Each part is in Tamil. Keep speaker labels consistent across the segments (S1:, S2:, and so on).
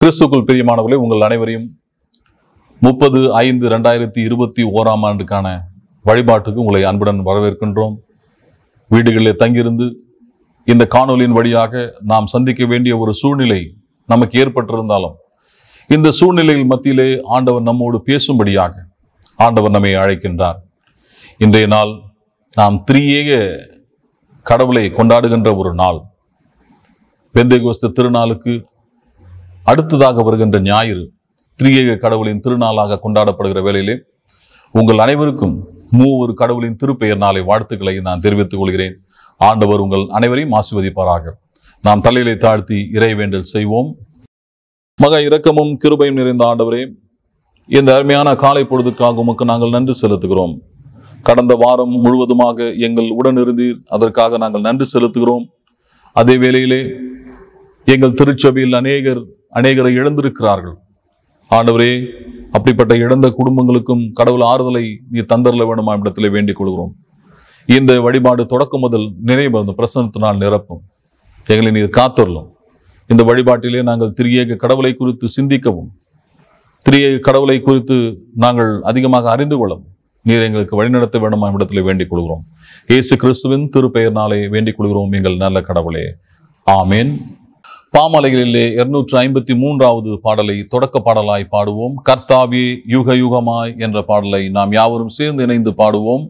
S1: கிறிஸ்துக்குள் பிரியமானவர்களே உங்கள் அனைவரையும் முப்பது ஐந்து ரெண்டாயிரத்தி இருபத்தி ஓராம் ஆண்டுக்கான வழிபாட்டுக்கு உங்களை அன்புடன் வரவேற்கின்றோம் வீடுகளிலே தங்கியிருந்து இந்த காணொலியின் வழியாக நாம் சந்திக்க வேண்டிய ஒரு சூழ்நிலை நமக்கு ஏற்பட்டிருந்தாலும் இந்த சூழ்நிலையில் மத்தியிலே ஆண்டவர் நம்மோடு பேசும்படியாக ஆண்டவர் நம்மை அழைக்கின்றார் இன்றைய நாள் நாம் திரியேக கடவுளை கொண்டாடுகின்ற ஒரு நாள் பெந்தைகோஸ்த திருநாளுக்கு அடுத்ததாக வருகின்ற ஞாயிறு திரியேக கடவுளின் திருநாளாக கொண்டாடப்படுகிற வேளையிலே உங்கள் அனைவருக்கும் மூவர் கடவுளின் திருப்பெயர் நாளை வாழ்த்துக்களை நான் தெரிவித்துக் கொள்கிறேன் ஆண்டவர் உங்கள் அனைவரையும் ஆசிர்வதிப்பாராக நாம் தலையிலை தாழ்த்தி இறைவேண்டல் செய்வோம் மக இரக்கமும் கிருபையும் நிறைந்த ஆண்டவரே இந்த அருமையான காலை பொழுதுக்காக உமக்கு நாங்கள் நன்றி செலுத்துகிறோம் கடந்த வாரம் முழுவதுமாக எங்கள் உடனிருந்தீர் அதற்காக நாங்கள் நன்றி செலுத்துகிறோம் அதே வேளையிலே எங்கள் திருச்சபையில் அநேகர் அநேகரை இழந்திருக்கிறார்கள் ஆண்டவரே அப்படிப்பட்ட இழந்த குடும்பங்களுக்கும் கடவுள் ஆறுதலை நீ தந்தரல வேணுமா இடத்துல வேண்டிக் கொள்கிறோம் இந்த வழிபாடு தொடக்கம் முதல் நினைவு அந்த பிரசனத்தினால் நிரப்பும் எங்களை நீர் காத்தரலும் இந்த வழிபாட்டிலே நாங்கள் திரியேக கடவுளை குறித்து சிந்திக்கவும் திரியேக கடவுளை குறித்து நாங்கள் அதிகமாக அறிந்து கொள்ளவும் நீர் எங்களுக்கு வழிநடத்த வேண்டுமா இடத்துல வேண்டிக் கொள்கிறோம் இயேசு கிறிஸ்துவின் திருப்பெயர்னாலே வேண்டிக் கொள்கிறோம் எங்கள் நல்ல கடவுளே ஆமேன் பாமலைகளிலே இருநூற்று ஐம்பத்தி மூன்றாவது பாடலை தொடக்க பாடலாய் பாடுவோம் கர்த்தாவே யுக யுகமாய் என்ற பாடலை நாம் யாவரும் சேர்ந்து இணைந்து பாடுவோம்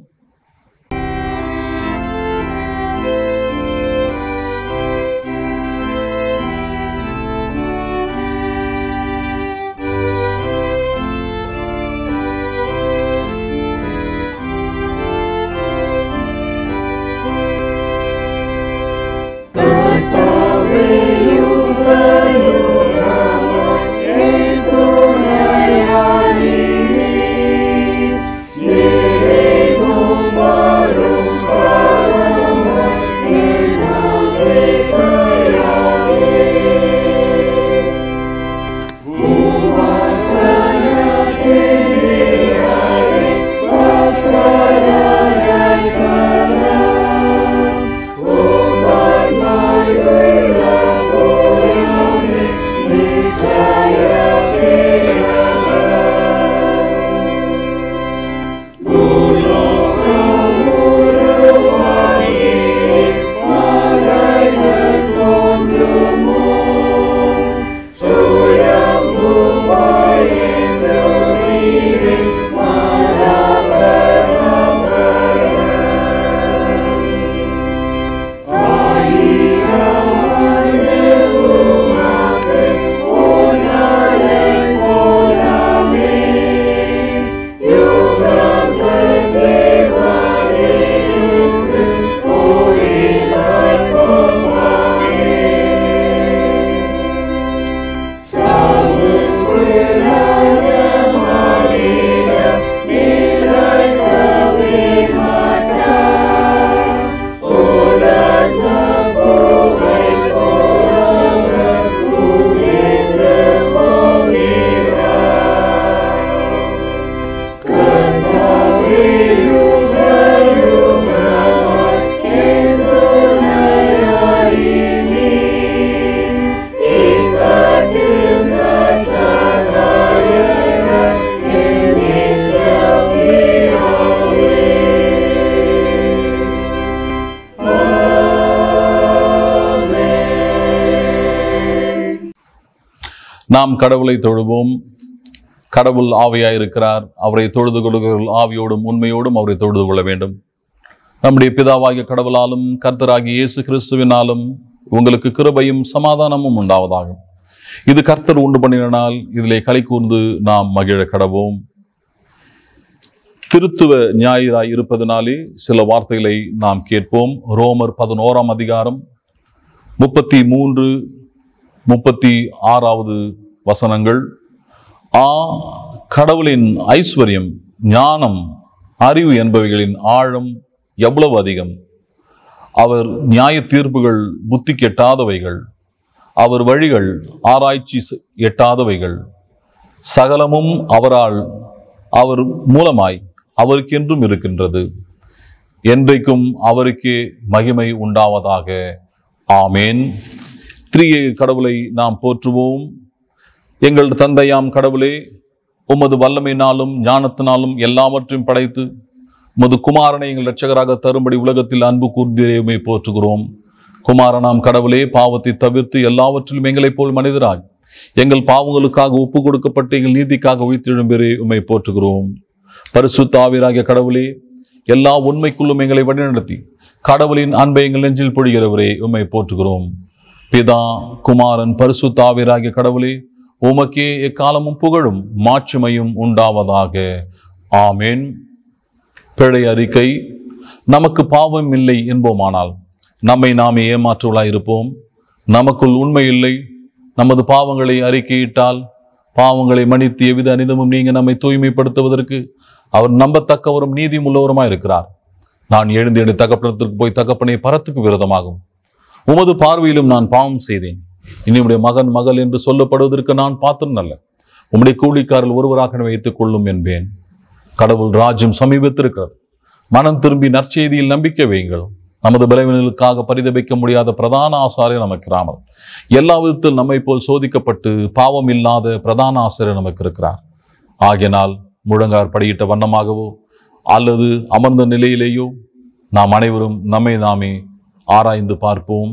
S1: நாம் கடவுளை தொழுவோம் கடவுள் ஆவியாய் இருக்கிறார் அவரை தொழுது கொள்கிறவர்கள் ஆவியோடும் உண்மையோடும் அவரை தொழுது கொள்ள வேண்டும் நம்முடைய பிதாவாகிய கடவுளாலும் கர்த்தராகிய இயேசு கிறிஸ்துவினாலும் உங்களுக்கு கிருபையும் சமாதானமும் உண்டாவதாகும் இது கர்த்தர் உண்டு பண்ணினால் இதிலே களி கூர்ந்து நாம் மகிழ கடவோம் திருத்துவ ஞாயிறாய் இருப்பதனாலே சில வார்த்தைகளை நாம் கேட்போம் ரோமர் பதினோராம் அதிகாரம் முப்பத்தி மூன்று முப்பத்தி ஆறாவது வசனங்கள் ஆ கடவுளின் ஐஸ்வர்யம் ஞானம் அறிவு என்பவைகளின் ஆழம் எவ்வளவு அதிகம் அவர் நியாய தீர்ப்புகள் புத்தி கெட்டாதவைகள் அவர் வழிகள் ஆராய்ச்சி செ- எட்டாதவைகள் சகலமும் அவரால் அவர் மூலமாய் அவருக்கென்றும் இருக்கின்றது என்றைக்கும் அவருக்கே மகிமை உண்டாவதாக ஆமேன் திரிய கடவுளை நாம் போற்றுவோம் எங்கள் தந்தையாம் கடவுளே உமது வல்லமையினாலும் ஞானத்தினாலும் எல்லாவற்றையும் படைத்து உமது குமாரனை எங்கள் இரட்சகராக தரும்படி உலகத்தில் அன்பு கூர்ந்திரையுமே போற்றுகிறோம் குமாரனாம் கடவுளே பாவத்தை தவிர்த்து எல்லாவற்றிலும் எங்களைப் போல் மனிதராய் எங்கள் பாவங்களுக்காக ஒப்பு கொடுக்கப்பட்டு எங்கள் நீதிக்காக உயிர்த்தெழும்பெறே உம்மை போற்றுகிறோம் பரிசுத்த ஆவியராகிய கடவுளே எல்லா உண்மைக்குள்ளும் எங்களை வழிநடத்தி கடவுளின் அன்பை எங்கள் நெஞ்சில் பொழிகிறவரே உம்மை போற்றுகிறோம் பிதா குமாரன் பரிசுத்த ஆவியராகிய கடவுளே உமக்கே எக்காலமும் புகழும் மாட்சிமையும் உண்டாவதாக ஆமேன் பிழை அறிக்கை நமக்கு பாவம் இல்லை என்போமானால் நம்மை நாமே ஏமாற்றுவளாய் இருப்போம் நமக்குள் உண்மை இல்லை நமது பாவங்களை அறிக்கையிட்டால் பாவங்களை மன்னித்து எவ்வித அனிதமும் நீங்க நம்மை தூய்மைப்படுத்துவதற்கு அவர் நம்பத்தக்கவரும் நீதியும் உள்ளவருமாய் இருக்கிறார் நான் எழுந்து என் தகப்பனத்திற்கு போய் தகப்பனே பரத்துக்கு விரோதமாகும் உமது பார்வையிலும் நான் பாவம் செய்தேன் இனி உம்முடைய மகன் மகள் என்று சொல்லப்படுவதற்கு நான் பாத்திரம் அல்ல உம்முடைய கூலிக்காரில் ஒருவராக வைத்துக் கொள்ளும் என்பேன் கடவுள் ராஜ்யம் சமீபத்திருக்கிறது மனம் திரும்பி நற்செய்தியில் நம்பிக்கை வையுங்கள் நமது பலவீனங்களுக்காக பரிதபிக்க முடியாத பிரதான ஆசாரியர் நமக்கு ராமர் எல்லா விதத்தில் நம்மை போல் சோதிக்கப்பட்டு பாவம் இல்லாத பிரதான ஆசிரியர் நமக்கு இருக்கிறார் ஆகையினால் முழங்கார் படியிட்ட வண்ணமாகவோ அல்லது அமர்ந்த நிலையிலேயோ நாம் அனைவரும் நம்மை நாமே ஆராய்ந்து பார்ப்போம்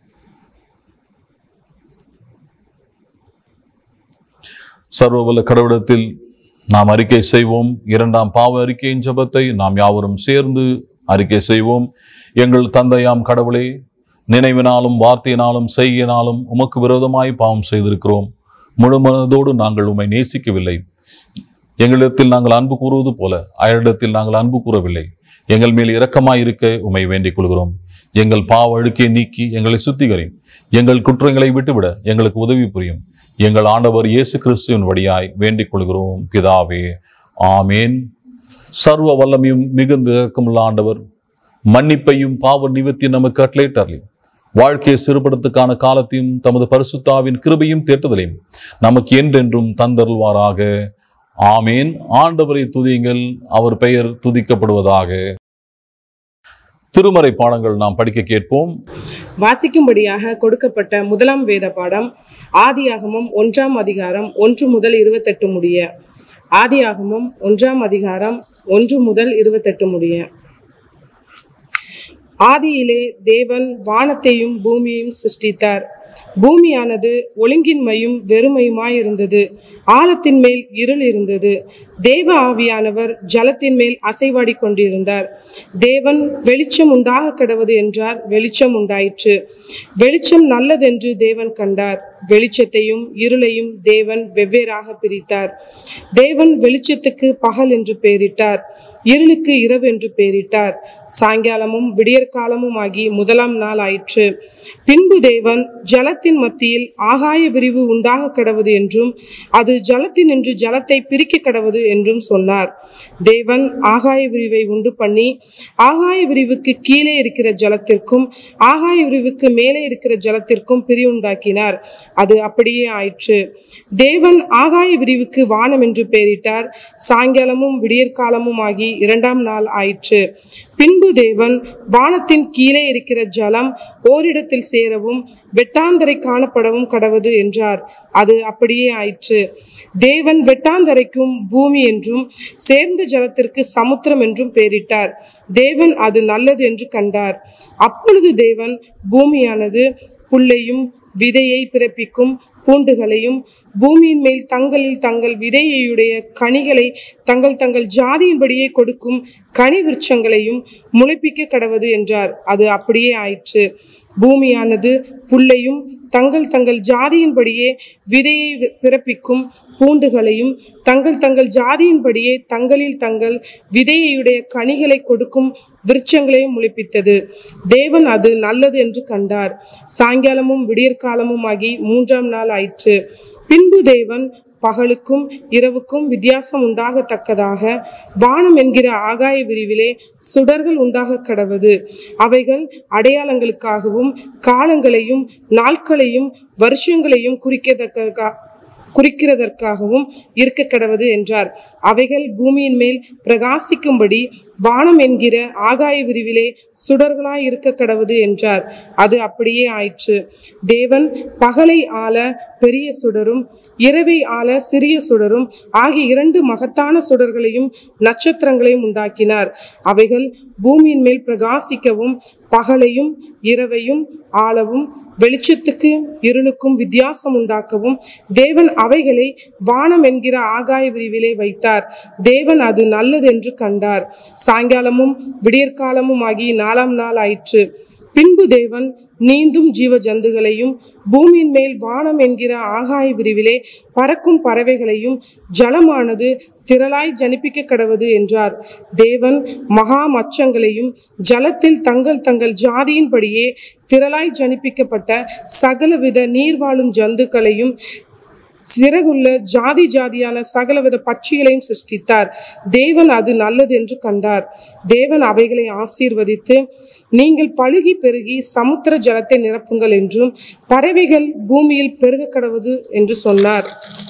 S1: சர்வவல்ல கடவுளத்தில் நாம் அறிக்கை செய்வோம் இரண்டாம் பாவ அறிக்கையின் ஜெபத்தை நாம் யாவரும் சேர்ந்து அறிக்கை செய்வோம் எங்கள் தந்தையாம் கடவுளே நினைவினாலும் வார்த்தையினாலும் செய்கையினாலும் உமக்கு விரோதமாய் பாவம் செய்திருக்கிறோம் முழு மனதோடு நாங்கள் உம்மை நேசிக்கவில்லை எங்களிடத்தில் நாங்கள் அன்பு கூறுவது போல அயரிடத்தில் நாங்கள் அன்பு கூறவில்லை எங்கள் மேல் இரக்கமாய் இருக்க உம்மை வேண்டிக் கொள்கிறோம் எங்கள் பாவ அழுக்கை நீக்கி எங்களை சுத்திகரி எங்கள் குற்றங்களை விட்டுவிட எங்களுக்கு உதவி புரியும் எங்கள் ஆண்டவர் இயேசு கிறிஸ்துவின் வழியாய் வேண்டிக் கொள்கிறோம் பிதாவே ஆமேன் சர்வ வல்லமையும் மிகுந்த இரக்கமுள்ள ஆண்டவர் மன்னிப்பையும் பாவ நிவர்த்தியும் நமக்கு கட்டளையிட்டார்கள் வாழ்க்கையை சிறுபடத்துக்கான காலத்தையும் தமது பரிசுத்தாவின் கிருபையும் தேட்டுதலையும் நமக்கு என்றென்றும் தந்தருள்வாராக ஆமேன் ஆண்டவரை துதியுங்கள் அவர் பெயர் துதிக்கப்படுவதாக திருமறை பாடங்கள் நாம் படிக்க கேட்போம்
S2: வாசிக்கும்படியாக கொடுக்கப்பட்ட முதலாம் வேத பாடம் ஆதியாகமம் ஒன்றாம் அதிகாரம் ஒன்று முதல் இருபத்தெட்டு முடிய ஆதியாகமம் ஒன்றாம் அதிகாரம் ஒன்று முதல் இருபத்தெட்டு முடிய ஆதியிலே தேவன் வானத்தையும் பூமியையும் சிருஷ்டித்தார் பூமியானது ஒழுங்கின்மையும் வெறுமையுமாயிருந்தது ஆழத்தின் மேல் இருள் இருந்தது தேவ ஆவியானவர் ஜலத்தின் மேல் அசைவாடி கொண்டிருந்தார் தேவன் வெளிச்சம் உண்டாக கடவது என்றார் வெளிச்சம் உண்டாயிற்று வெளிச்சம் நல்லதென்று தேவன் கண்டார் வெளிச்சத்தையும் இருளையும் தேவன் வெவ்வேறாக பிரித்தார் தேவன் வெளிச்சத்துக்கு பகல் என்று பெயரிட்டார் இருளுக்கு இரவு என்று பெயரிட்டார் சாயங்காலமும் விடியற்காலமும் ஆகி முதலாம் நாள் ஆயிற்று பின்பு தேவன் ஜலத்தின் மத்தியில் ஆகாய விரிவு உண்டாக கடவது என்றும் அது ஜலத்தினின்று ஜலத்தை பிரிக்க கடவது என்றும் சொன்னார் தேவன் ஆகாய விரிவை உண்டு பண்ணி ஆகாய விரிவுக்கு கீழே இருக்கிற ஜலத்திற்கும் ஆகாய விரிவுக்கு மேலே இருக்கிற ஜலத்திற்கும் பிரிவுண்டாக்கினார் அது அப்படியே ஆயிற்று தேவன் ஆகாய விரிவுக்கு வானம் என்று பெயரிட்டார் சாயங்காலமும் விடியற்காலமும் ஆகி இரண்டாம் நாள் ஆயிற்று பின்பு தேவன் வானத்தின் கீழே இருக்கிற ஜலம் ஓரிடத்தில் சேரவும் வெட்டாந்தரை காணப்படவும் கடவது என்றார் அது அப்படியே ஆயிற்று தேவன் வெட்டாந்தரைக்கும் பூமி என்றும் சேர்ந்த ஜலத்திற்கு சமுத்திரம் என்றும் பெயரிட்டார் தேவன் அது நல்லது என்று கண்டார் அப்பொழுது தேவன் பூமியானது புல்லையும் விதையை பிறப்பிக்கும் பூண்டுகளையும் பூமியின் மேல் தங்களில் தங்கள் விதையுடைய கனிகளை தங்கள் தங்கள் ஜாதியின்படியே கொடுக்கும் கனி விருட்சங்களையும் முளைப்பிக்க கடவது என்றார் அது அப்படியே ஆயிற்று பூமியானது புல்லையும் தங்கள் தங்கள் ஜாதியின்படியே விதையை வி- பிறப்பிக்கும் பூண்டுகளையும் தங்கள் தங்கள் ஜாதியின்படியே தங்களில் தங்கள் விதையுடைய கனிகளை கொடுக்கும் விருட்சங்களையும் முளைப்பித்தது தேவன் அது நல்லது என்று கண்டார் சாயங்காலமும் விடியற்காலமும் ஆகி மூன்றாம் நாள் ஆயிற்று பின்பு தேவன் பகலுக்கும் இரவுக்கும் வித்தியாசம் உண்டாகத்தக்கதாக வானம் என்கிற ஆகாய விரிவிலே சுடர்கள் உண்டாக கடவது அவைகள் அடையாளங்களுக்காகவும் காலங்களையும் நாட்களையும் வருஷங்களையும் குறிக்கத்தக்க குறிக்கிறதற்காகவும் இருக்க கடவது என்றார் அவைகள் பூமியின் மேல் பிரகாசிக்கும்படி வானம் என்கிற ஆகாய விரிவிலே சுடர்களாய் இருக்க கடவது என்றார் அது அப்படியே ஆயிற்று தேவன் பகலை ஆள பெரிய சுடரும் இரவை ஆள சிறிய சுடரும் ஆகிய இரண்டு மகத்தான சுடர்களையும் நட்சத்திரங்களையும் உண்டாக்கினார் அவைகள் பூமியின் மேல் பிரகாசிக்கவும் பகலையும் இரவையும் ஆளவும் வெளிச்சத்துக்கு இருளுக்கும் வித்தியாசம் உண்டாக்கவும் தேவன் அவைகளை வானம் என்கிற ஆகாய விரிவிலே வைத்தார் தேவன் அது நல்லது என்று கண்டார் சாயங்காலமும் விடியற்காலமும் ஆகி நாலாம் நாள் ஆயிற்று பின்பு தேவன் நீந்தும் ஜீவ ஜந்துகளையும் பூமியின் மேல் வானம் என்கிற ஆகாய விரிவிலே பறக்கும் பறவைகளையும் ஜலமானது திரளாய் ஜனிப்பிக்க கடவது என்றார் தேவன் மகா மச்சங்களையும் ஜலத்தில் தங்கள் தங்கள் ஜாதியின்படியே திரளாய் ஜனிப்பிக்கப்பட்ட சகலவித நீர் வாழும் ஜந்துக்களையும் சிறகுள்ள ஜாதி ஜாதியான சகலவித பட்சிகளையும் சிருஷ்டித்தார் தேவன் அது நல்லது என்று கண்டார் தேவன் அவைகளை ஆசீர்வதித்து நீங்கள் பழுகி பெருகி சமுத்திர ஜலத்தை நிரப்புங்கள் என்றும் பறவைகள் பூமியில் பெருக கடவுது என்று சொன்னார்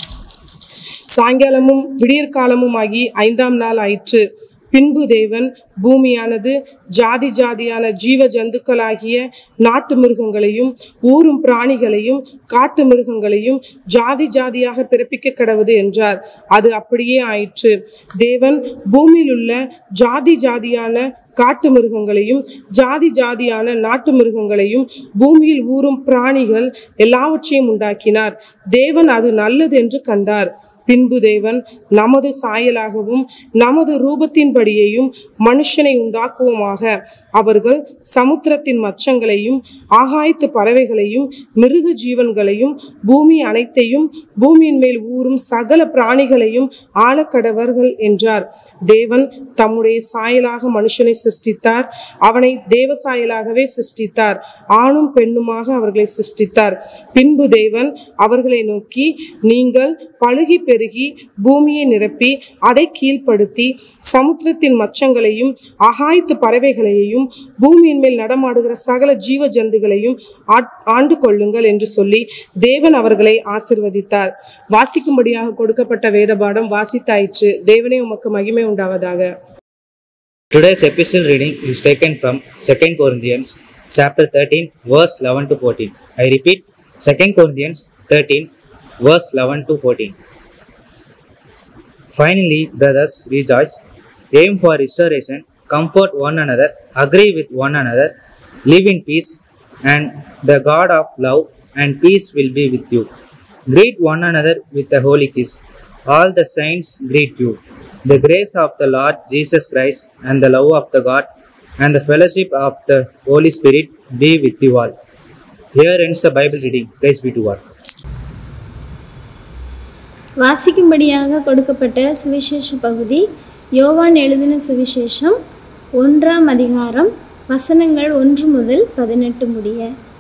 S2: சாயங்காலமும் விடியற்காலமும் ஆகி ஐந்தாம் நாள் ஆயிற்று பின்பு தேவன் பூமியானது ஜாதி ஜாதியான ஜீவ ஜந்துக்களாகிய நாட்டு மிருகங்களையும் ஊரும் பிராணிகளையும் காட்டு மிருகங்களையும் ஜாதி ஜாதியாக பிறப்பிக்க கடவுது என்றார் அது அப்படியே ஆயிற்று தேவன் பூமியில் உள்ள ஜாதி ஜாதியான காட்டு மிருகங்களையும் ஜாதி ஜாதியான நாட்டு மிருகங்களையும் பூமியில் ஊறும் பிராணிகள் எல்லாவற்றையும் உண்டாக்கினார் தேவன் அது நல்லது என்று கண்டார் பின்பு தேவன் நமது சாயலாகவும் நமது ரூபத்தின்படியையும் மனுஷனை உண்டாக்குவோமாக அவர்கள் சமுத்திரத்தின் மச்சங்களையும் ஆகாயத்து பறவைகளையும் மிருக ஜீவன்களையும் பூமி அனைத்தையும் பூமியின் மேல் ஊறும் சகல பிராணிகளையும் ஆளக்கடவர்கள் என்றார் தேவன் தம்முடைய சாயலாக மனுஷனை சிருஷ்டித்தார் அவனை தேவ சாயலாகவே சிருஷ்டித்தார் ஆணும் பெண்ணுமாக அவர்களை சிருஷ்டித்தார் பின்பு தேவன் அவர்களை நோக்கி நீங்கள் பழுகி பெருகி பூமியை நிரப்பி அதை கீழ்ப்படுத்தி சமுத்திரத்தின் மச்சங்களையும் ஆகாயத்து பறவைகளையும் பூமியின் மேல் நடமாடுகிற சகல ஜீவ ஜந்துகளையும் ஆட்- ஆண்டு கொள்ளுங்கள் என்று சொல்லி தேவன் அவர்களை ஆசிர்வதித்தார் வாசிக்கும்படியாக கொடுக்கப்பட்ட வேத பாடம் வாசித்தாயிற்று தேவனே உமக்கு மகிமை உண்டாவதாக
S3: Today's epistle reading is taken from 2 Corinthians chapter 13 verse 11 to 14. I repeat 2 Corinthians 13 verse 11 to 14. Finally, brothers, rejoice, aim for restoration, comfort one another, agree with one another, live in peace, and the God of love and peace will be with you. Greet one another with a holy kiss. All the saints greet you. The grace of the Lord Jesus Christ and the love of the God and the fellowship of the Holy Spirit be with you all. Here ends the Bible reading. Praise be to God.
S4: வாசிக்கும்படியாக கொடுக்கப்பட்ட சுவிசேஷ பகுதி யோவான் எழுதின சுவிசேஷம் ஒன்றாம் அதிகாரம் வசனங்கள் ஒன்று முதல் பதினெட்டு முடிய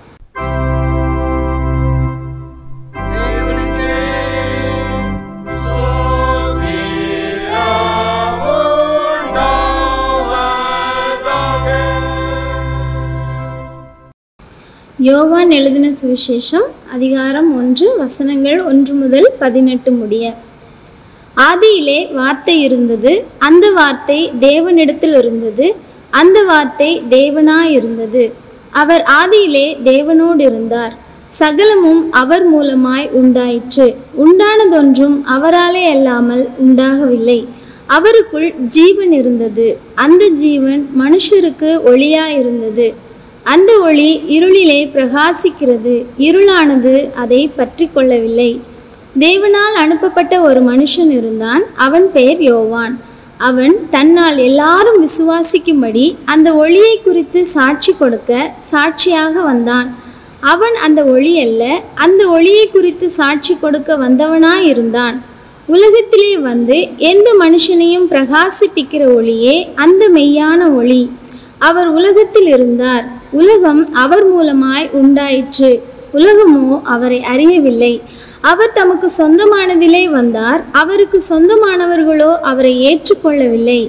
S4: யோவான் எழுதின சுவிசேஷம் அதிகாரம் ஒன்று வசனங்கள் ஒன்று முதல் பதினெட்டு முடிய ஆதியிலே வார்த்தை இருந்தது அந்த வார்த்தை தேவனிடத்தில் இருந்தது அந்த வார்த்தை தேவனாய் இருந்தது அவர் ஆதியிலே தேவனோடு இருந்தார் சகலமும் அவர் மூலமாய் உண்டாயிற்று உண்டானதொன்றும் அவராலே அல்லாமல் உண்டாகவில்லை அவருக்குள் ஜீவன் இருந்தது அந்த ஜீவன் மனுஷருக்கு ஒளியாயிருந்தது அந்த ஒளி இருளிலே பிரகாசிக்கிறது இருளானது அதை பற்றி கொள்ளவில்லை தேவனால் அனுப்பப்பட்ட ஒரு மனுஷன் இருந்தான் அவன் பெயர் யோவான் அவன் தன்னால் எல்லாரும் விசுவாசிக்கும்படி அந்த ஒளியை குறித்து சாட்சி கொடுக்க சாட்சியாக வந்தான் அவன் அந்த ஒளி அல்ல அந்த ஒளியை குறித்து சாட்சி கொடுக்க வந்தவனாயிருந்தான் உலகத்திலே வந்து எந்த மனுஷனையும் பிரகாசிப்பிக்கிற ஒளியே அந்த மெய்யான ஒளி அவர் உலகத்தில் இருந்தார் உலகம் அவர் மூலமாய் உண்டாயிற்று உலகமோ அவரை அறியவில்லை அவர் தமக்கு சொந்தமானதிலே வந்தார் அவருக்கு சொந்தமானவர்களோ அவரை ஏற்றுக்கொள்ளவில்லை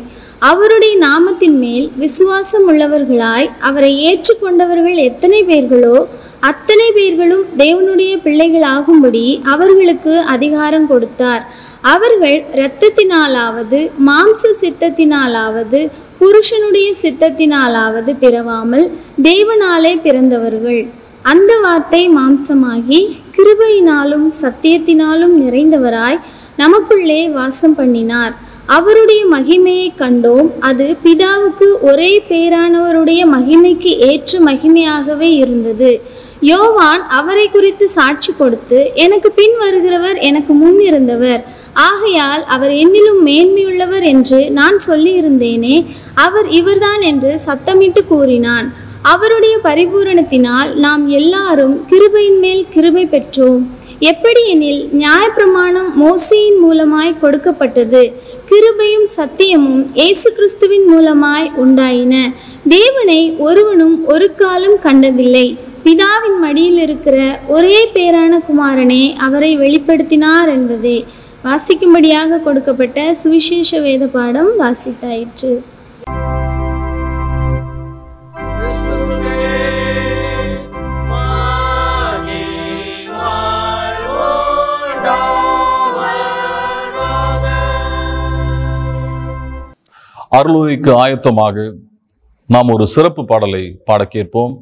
S4: அவருடைய நாமத்தின் மேல் விசுவாசம் உள்ளவர்களாய் அவரை ஏற்றுக்கொண்டவர்கள் எத்தனை பேர்களோ அத்தனை பேர்களும் தேவனுடைய பிள்ளைகளாகும்படி அவர்களுக்கு அதிகாரம் கொடுத்தார் அவர்கள் இரத்தத்தினாலாவது மாம்ச சித்தத்தினாலாவது புருஷனுடைய சித்தத்தினாலாவது பிறவாமல் தேவனாலே பிறந்தவர்கள் அந்த வார்த்தை மாம்சமாகி கிருபையினாலும் சத்தியத்தினாலும் நிறைந்தவராய் நமக்குள்ளே வாசம் பண்ணினார் அவருடைய மகிமையை கண்டோம் அது பிதாவுக்கு ஒரே பேரானவருடைய மகிமைக்கு ஏற்ற மகிமையாகவே இருந்தது யோவான் அவரை குறித்து சாட்சி கொடுத்து எனக்கு பின் வருகிறவர் எனக்கு முன் இருந்தவர் ஆகையால் அவர் என்னிலும் மேன்மையுள்ளவர் என்று நான் சொல்லியிருந்தேனே அவர் இவர்தான் என்று சத்தமிட்டு கூறினான் அவருடைய பரிபூரணத்தினால் நாம் எல்லாரும் கிருபையின் மேல் கிருபை பெற்றோம் எப்படி எனில் நியாயப்பிரமாணம் மோசையின் மூலமாய் கொடுக்கப்பட்டது கிருபையும் சத்தியமும் இயேசு கிறிஸ்துவின் மூலமாய் உண்டாயின தேவனை ஒருவனும் ஒரு காலம் கண்டதில்லை பிதாவின் மடியில் இருக்கிற ஒரே பேரான குமாரனே அவரை வெளிப்படுத்தினார் என்பதே வாசிக்கும்படியாக கொடுக்கப்பட்ட சுவிசேஷ வேத பாடம் வாசித்தாயிற்று
S1: அருளுரைக்கு ஆயத்தமாக நாம் ஒரு சிறப்பு பாடலை பாட கேட்போம்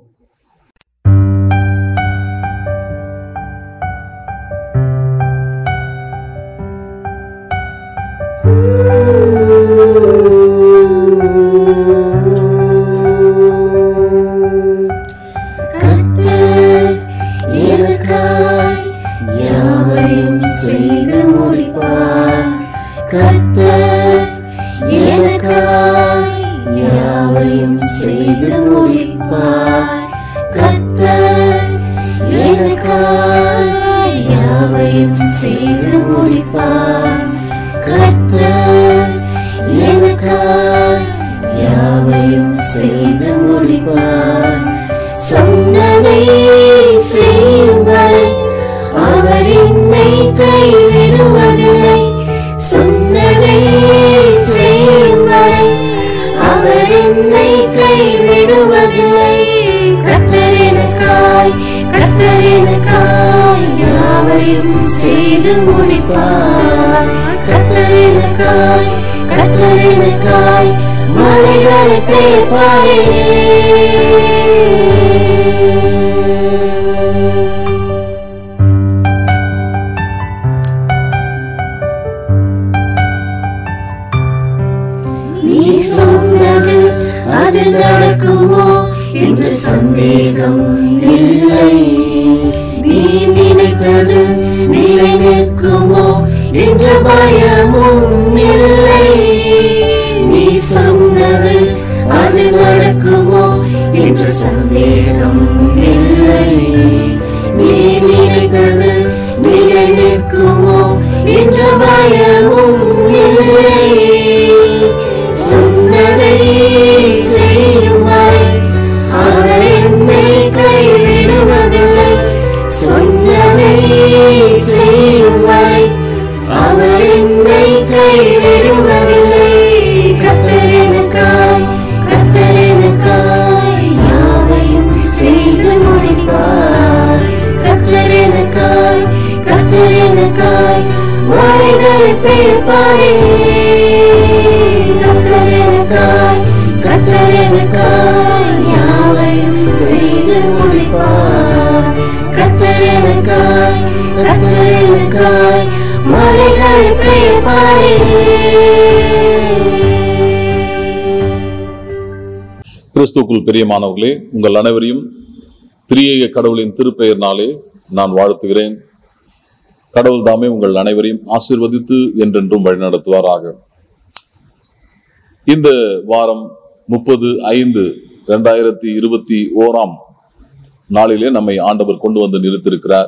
S5: கர்த்தர் எனக்காய் யாவையும் செய்து முடிப்பார் கர்த்தர் எனக்காய் யாவையும் செய்து முடிப்பார் கர்த்தர் எனக்காய் யாவையும் செய்து முடிப்பார் கர்த்தர் எனக்காய் யாவையும் செய்து முடிப்பார் சொன்னதை செய்யும் வரை அவர் என்னை கைவிடுவதில்லை சொன்னதை செய்யும் வரை அவர் என்னை கைவிடுவதில்லை கத்தர் எனக்காய் கத்தர் எனக்காய் யாவையும் செய்து முடிப்பார் கத்தர் எனக்காய் கத்தர் எனக்காய் மலைகளை பேர்ப்பாரே நீ சொன்னது அது நடக்குமோ என்று சந்தேகம் இல்லை நீ நினைத்தது நிலை நிற்குமோ என்ற பயமும் இல்லை நீ சொன்னது அது நடக்குமோ என்ற சந்தேகம் இல்லை நீ நினைத்தது நிலை நிற்குமோ என்ற பயமும் இல்லை சொன்னதை செய்யும் வரை அவர் என்னை கைவிடுவதில்லை சொன்னதை செய்யும் வரை அவர் என்னை கைவிடுவதில்லை கத்தர் எனக்காய் கத்தர் எனக்காய் யாவையும் செய்து முடிப்பார் கத்தர் எனக்காய் கத்தர் எனக்காய் மலைகளை பெய்ப்பாரே கத்தர் எனக்காய் கத்தர் எனக்காய் யாவையும் செய்து முடிப்பார் கத்தர் எனக்காய் கத்தர் எனக்காய் மலைகளை பெய்ப்பாரே
S1: கிறிஸ்துக்குள் பிரியமானவர்களே உங்கள் அனைவரையும் திரியேக கடவுளின் திருப்பெயர்னாலே நான் வாழ்த்துகிறேன் கடவுள் தாமே உங்கள் அனைவரையும் ஆசீர்வதித்து என்றென்றும் வழிநடத்துவாராக இந்த வாரம் முப்பது ஐந்து ரெண்டாயிரத்தி இருபத்தி ஓராம் நாளிலே நம்மை ஆண்டவர் கொண்டு வந்து நிறுத்திருக்கிறார்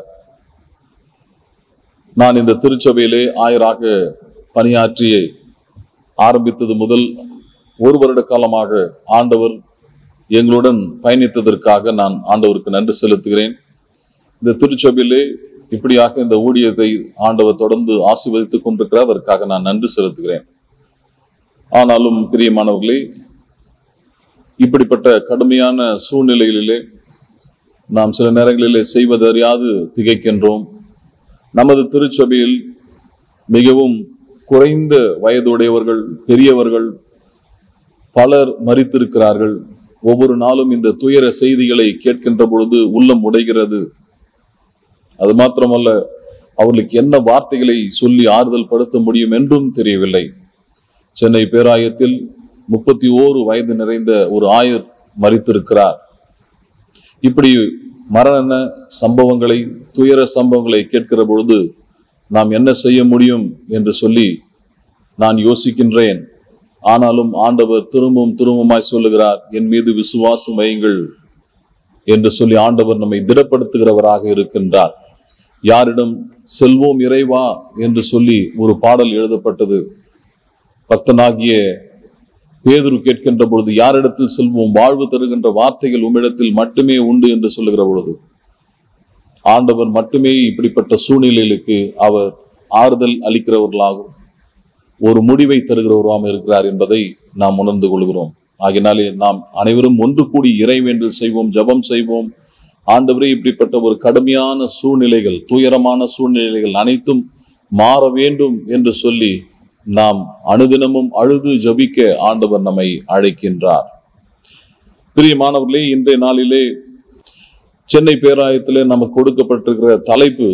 S1: நான் இந்த திருச்சபையிலே ஆயராக பணியாற்றி ஆரம்பித்தது முதல் ஒரு வருட காலமாக ஆண்டவர் எங்களுடன் பயணித்ததற்காக நான் ஆண்டவருக்கு நன்றி செலுத்துகிறேன் இந்த திருச்சபையிலே இப்படியாக இந்த ஊழியத்தை ஆண்டவர் தொடர்ந்து ஆசீர்வதித்துக் கொண்டிருக்கிறார் அதற்காக நான் நன்றி செலுத்துகிறேன் ஆனாலும் பிரியமானவர்களே இப்படிப்பட்ட கடுமையான சூழ்நிலைகளிலே நாம் சில நேரங்களிலே செய்வதறியாது திகைக்கின்றோம் நமது திருச்சபையில் மிகவும் குறைந்த வயதுடையவர்கள் பெரியவர்கள் பலர் மறித்திருக்கிறார்கள் ஒவ்வொரு நாளும் இந்த துயர செய்திகளை கேட்கின்ற பொழுது உள்ளம் உடைகிறது அது மாத்திரமல்ல அவர்களுக்கு என்ன வார்த்தைகளை சொல்லி ஆறுதல் படுத்த முடியும் என்றும் தெரியவில்லை சென்னை பேராயத்தில் முப்பத்தி ஓரு வயது நிறைந்த ஒரு ஆயர் மறித்திருக்கிறார் இப்படி மரண சம்பவங்களை துயர சம்பவங்களை கேட்கிற பொழுது நாம் என்ன செய்ய முடியும் என்று சொல்லி நான் யோசிக்கின்றேன் ஆனாலும் ஆண்டவர் திரும்பவும் திரும்பமாய் சொல்லுகிறார் என் மீது விசுவாசம் வையுங்கள் என்று சொல்லி ஆண்டவர் நம்மை திடப்படுத்துகிறவராக இருக்கின்றார் யாரிடம் செல்வோம் இறைவா என்று சொல்லி ஒரு பாடல் எழுதப்பட்டது பக்தனாகிய பேதுரு கேட்கின்ற பொழுது யாரிடத்தில் செல்வோம் வாழ்வு தருகின்ற வார்த்தைகள் உம்மிடத்தில் மட்டுமே உண்டு என்று சொல்லுகிற பொழுது ஆண்டவர் மட்டுமே இப்படிப்பட்ட சூழ்நிலைகளுக்கு அவர் ஆறுதல் அளிக்கிறவர்களாகும் ஒரு முடிவை தருகிறவராக இருக்கிறார் என்பதை நாம் உணர்ந்து கொள்கிறோம் ஆகினாலே நாம் அனைவரும் ஒன்று கூடி இறைவேண்டல் செய்வோம் ஜெபம் செய்வோம் ஆண்டவரே இப்படிப்பட்ட ஒரு கடுமையான சூழ்நிலைகள் துயரமான சூழ்நிலைகள் அனைத்தும் மாற வேண்டும் என்று சொல்லி நாம் அனுதினமும் அழுது ஜபிக்க ஆண்டவர் நம்மை அழைக்கின்றார் பிரியமானவர்களே இன்றைய நாளிலே சென்னை பேராயத்திலே நமக்கு கொடுக்கப்பட்டிருக்கிற தலைப்பு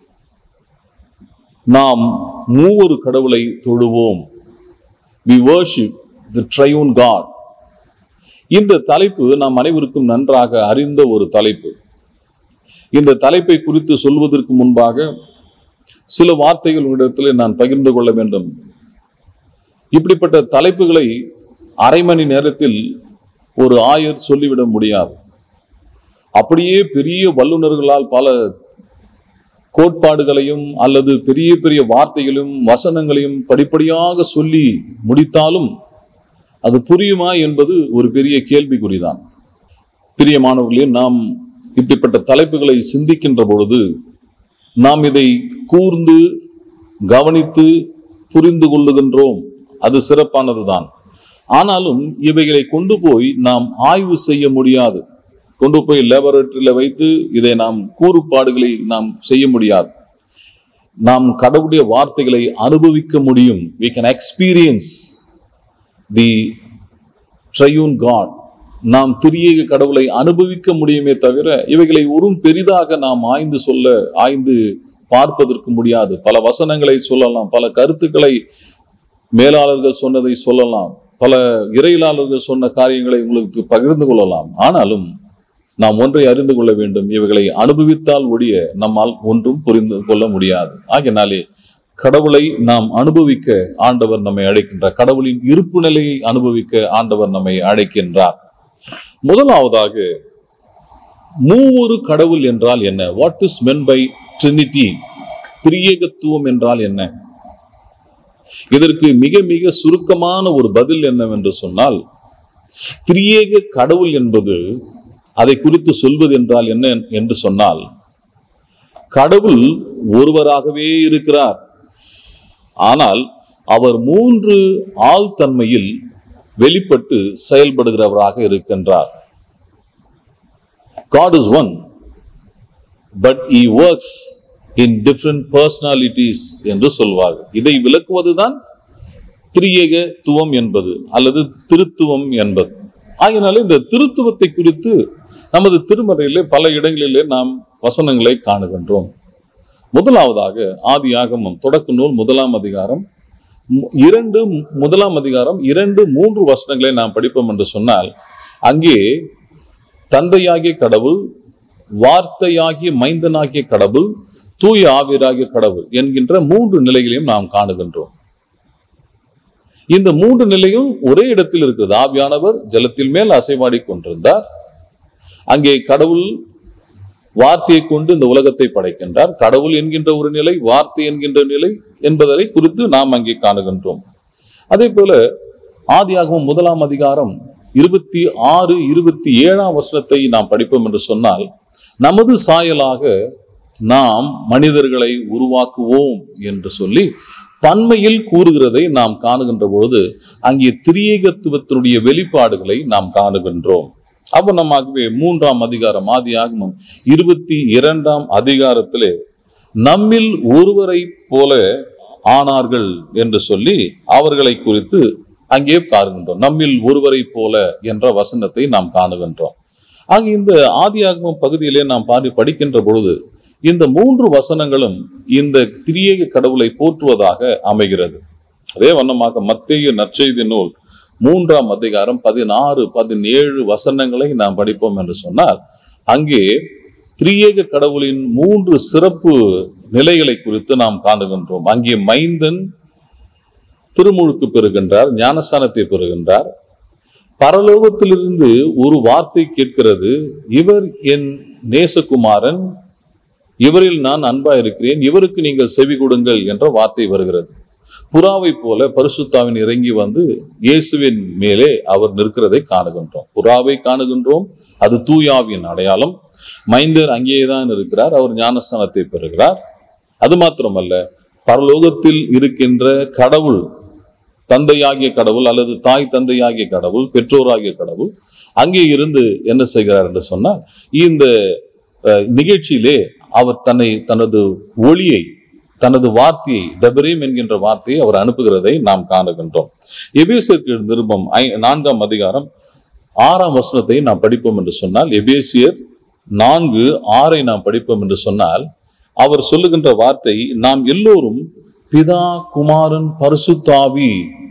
S1: நாம் மூவொரு கடவுளை தொழுவோம் we worship the triune God இந்த தலைப்பு நாம் அனைவருக்கும் நன்றாக அறிந்த ஒரு தலைப்பு இந்த தலைப்பை குறித்து சொல்வதற்கு முன்பாக சில வார்த்தைகள் உங்களிடத்தில் நான் பகிர்ந்து கொள்ள வேண்டும் இப்படிப்பட்ட தலைப்புகளை அரை மணி நேரத்தில் ஒரு ஆயர் சொல்லிவிட முடியாது அப்படியே பெரிய வல்லுநர்களால் பல கோட்பாடுகளையும் அல்லது பெரிய பெரிய வார்த்தைகளையும் வசனங்களையும் படிப்படியாக சொல்லி முடித்தாலும் அது புரியுமா என்பது ஒரு பெரிய கேள்விக்குறிதான் பிரியமானவர்களே நாம் இப்படிப்பட்ட தலைப்புகளை சிந்திக்கின்ற பொழுது நாம் இதை கூர்ந்து கவனித்து புரிந்து கொள்ளுகின்றோம் அது சிறப்பானதுதான் ஆனாலும் இவைகளை கொண்டு போய் நாம் ஆய்வு செய்ய முடியாது கொண்டு போய் லேபரட்டரியில் வைத்து இதை நாம் கூறுபாடுகளை நாம் செய்ய முடியாது நாம் கடவுளுடைய வார்த்தைகளை அனுபவிக்க முடியும் we can experience the triune God நாம் திரியேக கடவுளை அனுபவிக்க முடியுமே தவிர இவைகளை ஒரு பெரிதாக நாம் ஆய்ந்து சொல்ல ஆய்ந்து பார்ப்பதற்கு முடியாது பல வசனங்களை சொல்லலாம் பல கருத்துக்களை மேலாளர்கள் சொன்னதை சொல்லலாம் பல இறையிலாளர்கள் சொன்ன காரியங்களை உங்களுக்கு பகிர்ந்து கொள்ளலாம் ஆனாலும் நாம் ஒன்றை அறிந்து கொள்ள வேண்டும் இவைகளை அனுபவித்தால் ஒழிய நம்மால் ஒன்றும் புரிந்து கொள்ள முடியாது ஆகினாலே கடவுளை நாம் அனுபவிக்க ஆண்டவர் நம்மை அழைக்கின்றார் கடவுளின் இருப்பு நிலையை அனுபவிக்க ஆண்டவர் நம்மை அழைக்கின்றார் முதலாவதாக மூவொரு கடவுள் என்றால் என்ன what is meant by Trinity திரியேகத்துவம் என்றால் என்ன இதற்கு மிக மிக சுருக்கமான ஒரு பதில் என்னவென்று சொன்னால் திரியேக கடவுள் என்பது அதை குறித்து சொல்வது என்றால் என்ன என்று சொன்னால் கடவுள் ஒருவராகவே இருக்கிறார் ஆனால் அவர் மூன்று ஆழ்தன்மையில் வெளிப்பட்டு செயல்படுகிறவராக இருக்கின்றார் God is one but he works in different personalities என்று சொல்வார்கள் இதை விளக்குவதுதான் திரியேகத்துவம் என்பது அல்லது திருத்துவம் என்பது ஆகினால இந்த திருத்துவத்தை குறித்து நமது திருமறையிலே பல இடங்களிலே நாம் வசனங்களை காணுகின்றோம் முதலாவதாக ஆதி ஆகமம் தொடக்க நூல் முதலாம் அதிகாரம் மு- இரண்டு முதலாம் அதிகாரம் இரண்டு மூன்று வசனங்களை நாம் படிப்போம் என்று சொன்னால் அங்கே தந்தையாகிய கடவுள் வார்த்தையாகிய மைந்தனாகிய கடவுள் தூய ஆவியராகிய கடவுள் என்கின்ற மூன்று நிலைகளையும் நாம் காணுகின்றோம் இந்த மூன்று நிலையும் ஒரே இடத்தில் இருக்கிறது ஆவியானவர் ஜலத்தில் மேல் அசைவாடி கொண்டிருந்தார் அங்கே கடவுள் வார்த்தையை கொண்டு இந்த உலகத்தை படைக்கின்றார் கடவுள் என்கின்ற ஒரு நிலை வார்த்தை என்கின்ற நிலை என்பதை குறித்து நாம் அங்கே காணுகின்றோம் அதே போல ஆதியாகமம் முதலாம் அதிகாரம் இருபத்தி ஆறு இருபத்தி ஏழாம் வசனத்தை நாம் படிப்போம் என்று சொன்னால் நமது சாயலாக நாம் மனிதர்களை உருவாக்குவோம் என்று சொல்லி பன்மையில் கூறுகிறதை நாம் காணுகின்ற பொழுது அங்கே திரியேகத்துவத்தினுடைய வெளிப்பாடுகளை நாம் காணுகின்றோம் அவனமாகவே மூன்றாம் அதிகாரம் ஆதியாகமம் இருபத்தி இரண்டாம் அதிகாரத்திலே நம்மில் ஒருவரை போல ஆனார்கள் என்று சொல்லி அவர்களை குறித்து அங்கே காணுகின்றோம் நம்மில் ஒருவரை போல என்ற வசனத்தை நாம் காணுகின்றோம் ஆக இந்த ஆதியாகமம் பகுதியிலே நாம் பாடி படிக்கின்ற பொழுது இந்த மூன்று வசனங்களும் இந்த திரியேக கடவுளை போற்றுவதாக அமைகிறது அதே வண்ணமாக மத்தேயு நற்செய்தி நூல் மூன்றாம் அதிகாரம் பதினாறு பதினேழு வசனங்களை நாம் படிப்போம் என்று சொன்னால் அங்கே திரியேக கடவுளின் மூன்று சிறப்பு நிலைகளை குறித்து நாம் காணுகின்றோம் அங்கே மைந்தன் திருமுழுக்கு பெறுகின்றார் ஞானஸ்தானத்தை பெறுகின்றார் பரலோகத்திலிருந்து ஒரு வார்த்தை கேட்கிறது இவர் என் நேசகுமாரன் இவரில் நான் அன்பா இருக்கிறேன் இவருக்கு நீங்கள் செவி கொடுங்கள் என்ற வார்த்தை வருகிறது புறாவை போல பரிசுத்தாவின் இறங்கி வந்து இயேசுவின் மேலே அவர் நிற்கிறதை காணுகின்றோம் புறாவை காணுகின்றோம் அது தூயாவின் அடையாளம் மைந்தர் அங்கேயேதான் இருக்கிறார் அவர் ஞானஸ்தானத்தை பெறுகிறார் அது மாத்திரமல்ல பரலோகத்தில் இருக்கின்ற கடவுள் தந்தையாகிய கடவுள் அல்லது தாய் தந்தையாகிய கடவுள் பெற்றோராகிய கடவுள் அங்கே இருந்து என்ன செய்கிறார் என்று சொன்னால் இந்த அஹ், நிகழ்ச்சியிலே அவர் தன்னை தனது ஒளியை தனது வார்த்தையை டபரீம் என்கின்ற வார்த்தையை அவர் அனுப்புகிறதை நாம் காணுகின்றோம் எபேசியருக்கு நிருபம் ஐ- நான்காம் அதிகாரம் ஆறாம் வசனத்தை நாம் படிப்போம் என்று சொன்னால் எபேசியர் நான்கு ஆறை நாம் படிப்போம் என்று சொன்னால் அவர் சொல்லுகின்ற வார்த்தை நாம் எல்லோரும் பிதா குமாரன் பரிசுத்தாவி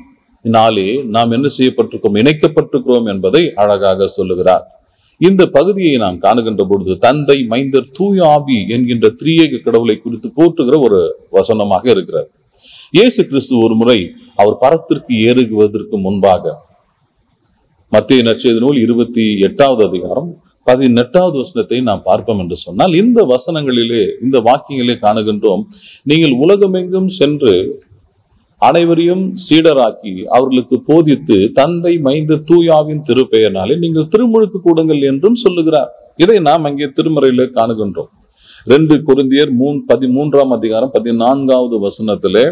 S1: நாளே நாம் என்ன செய்யப்பட்டிருக்கோம் இணைக்கப்பட்டிருக்கிறோம் என்பதை அழகாக சொல்லுகிறார் இந்த பகுதியை நாம் காணுகின்ற பொழுது தந்தை மைந்தர் தூய ஆவி என்கின்ற திரியேக கடவுளை குறித்து போற்றுகிற ஒரு வசனமாக இருக்கிறார் இயேசு கிறிஸ்து ஒரு முறை அவர் பரத்திற்கு ஏறுவதற்கு முன்பாக மத்திய நற்செய்தி நூல் இருபத்தி எட்டாவது அதிகாரம் பதினெட்டாவது வசனத்தை நாம் பார்ப்போம் என்று சொன்னால் இந்த வசனங்களிலே இந்த வாக்கியங்களே காணுகின்றோம் நீங்கள் உலகமெங்கும் சென்று அனைவரையும் சீடராக்கி அவர்களுக்கு போதித்து தந்தை மைந்த தூயாவின் திருப்பெயர்னாலே நீங்கள் திருமுழுக்கு கூடுங்கள் என்றும் சொல்லுகிறார் இதை நாம் அங்கே திருமறையில காணுகின்றோம் ரெண்டு கொரிந்தியர் மூன் பதிமூன்றாம் அதிகாரம் பதினான்காவது வசனத்திலே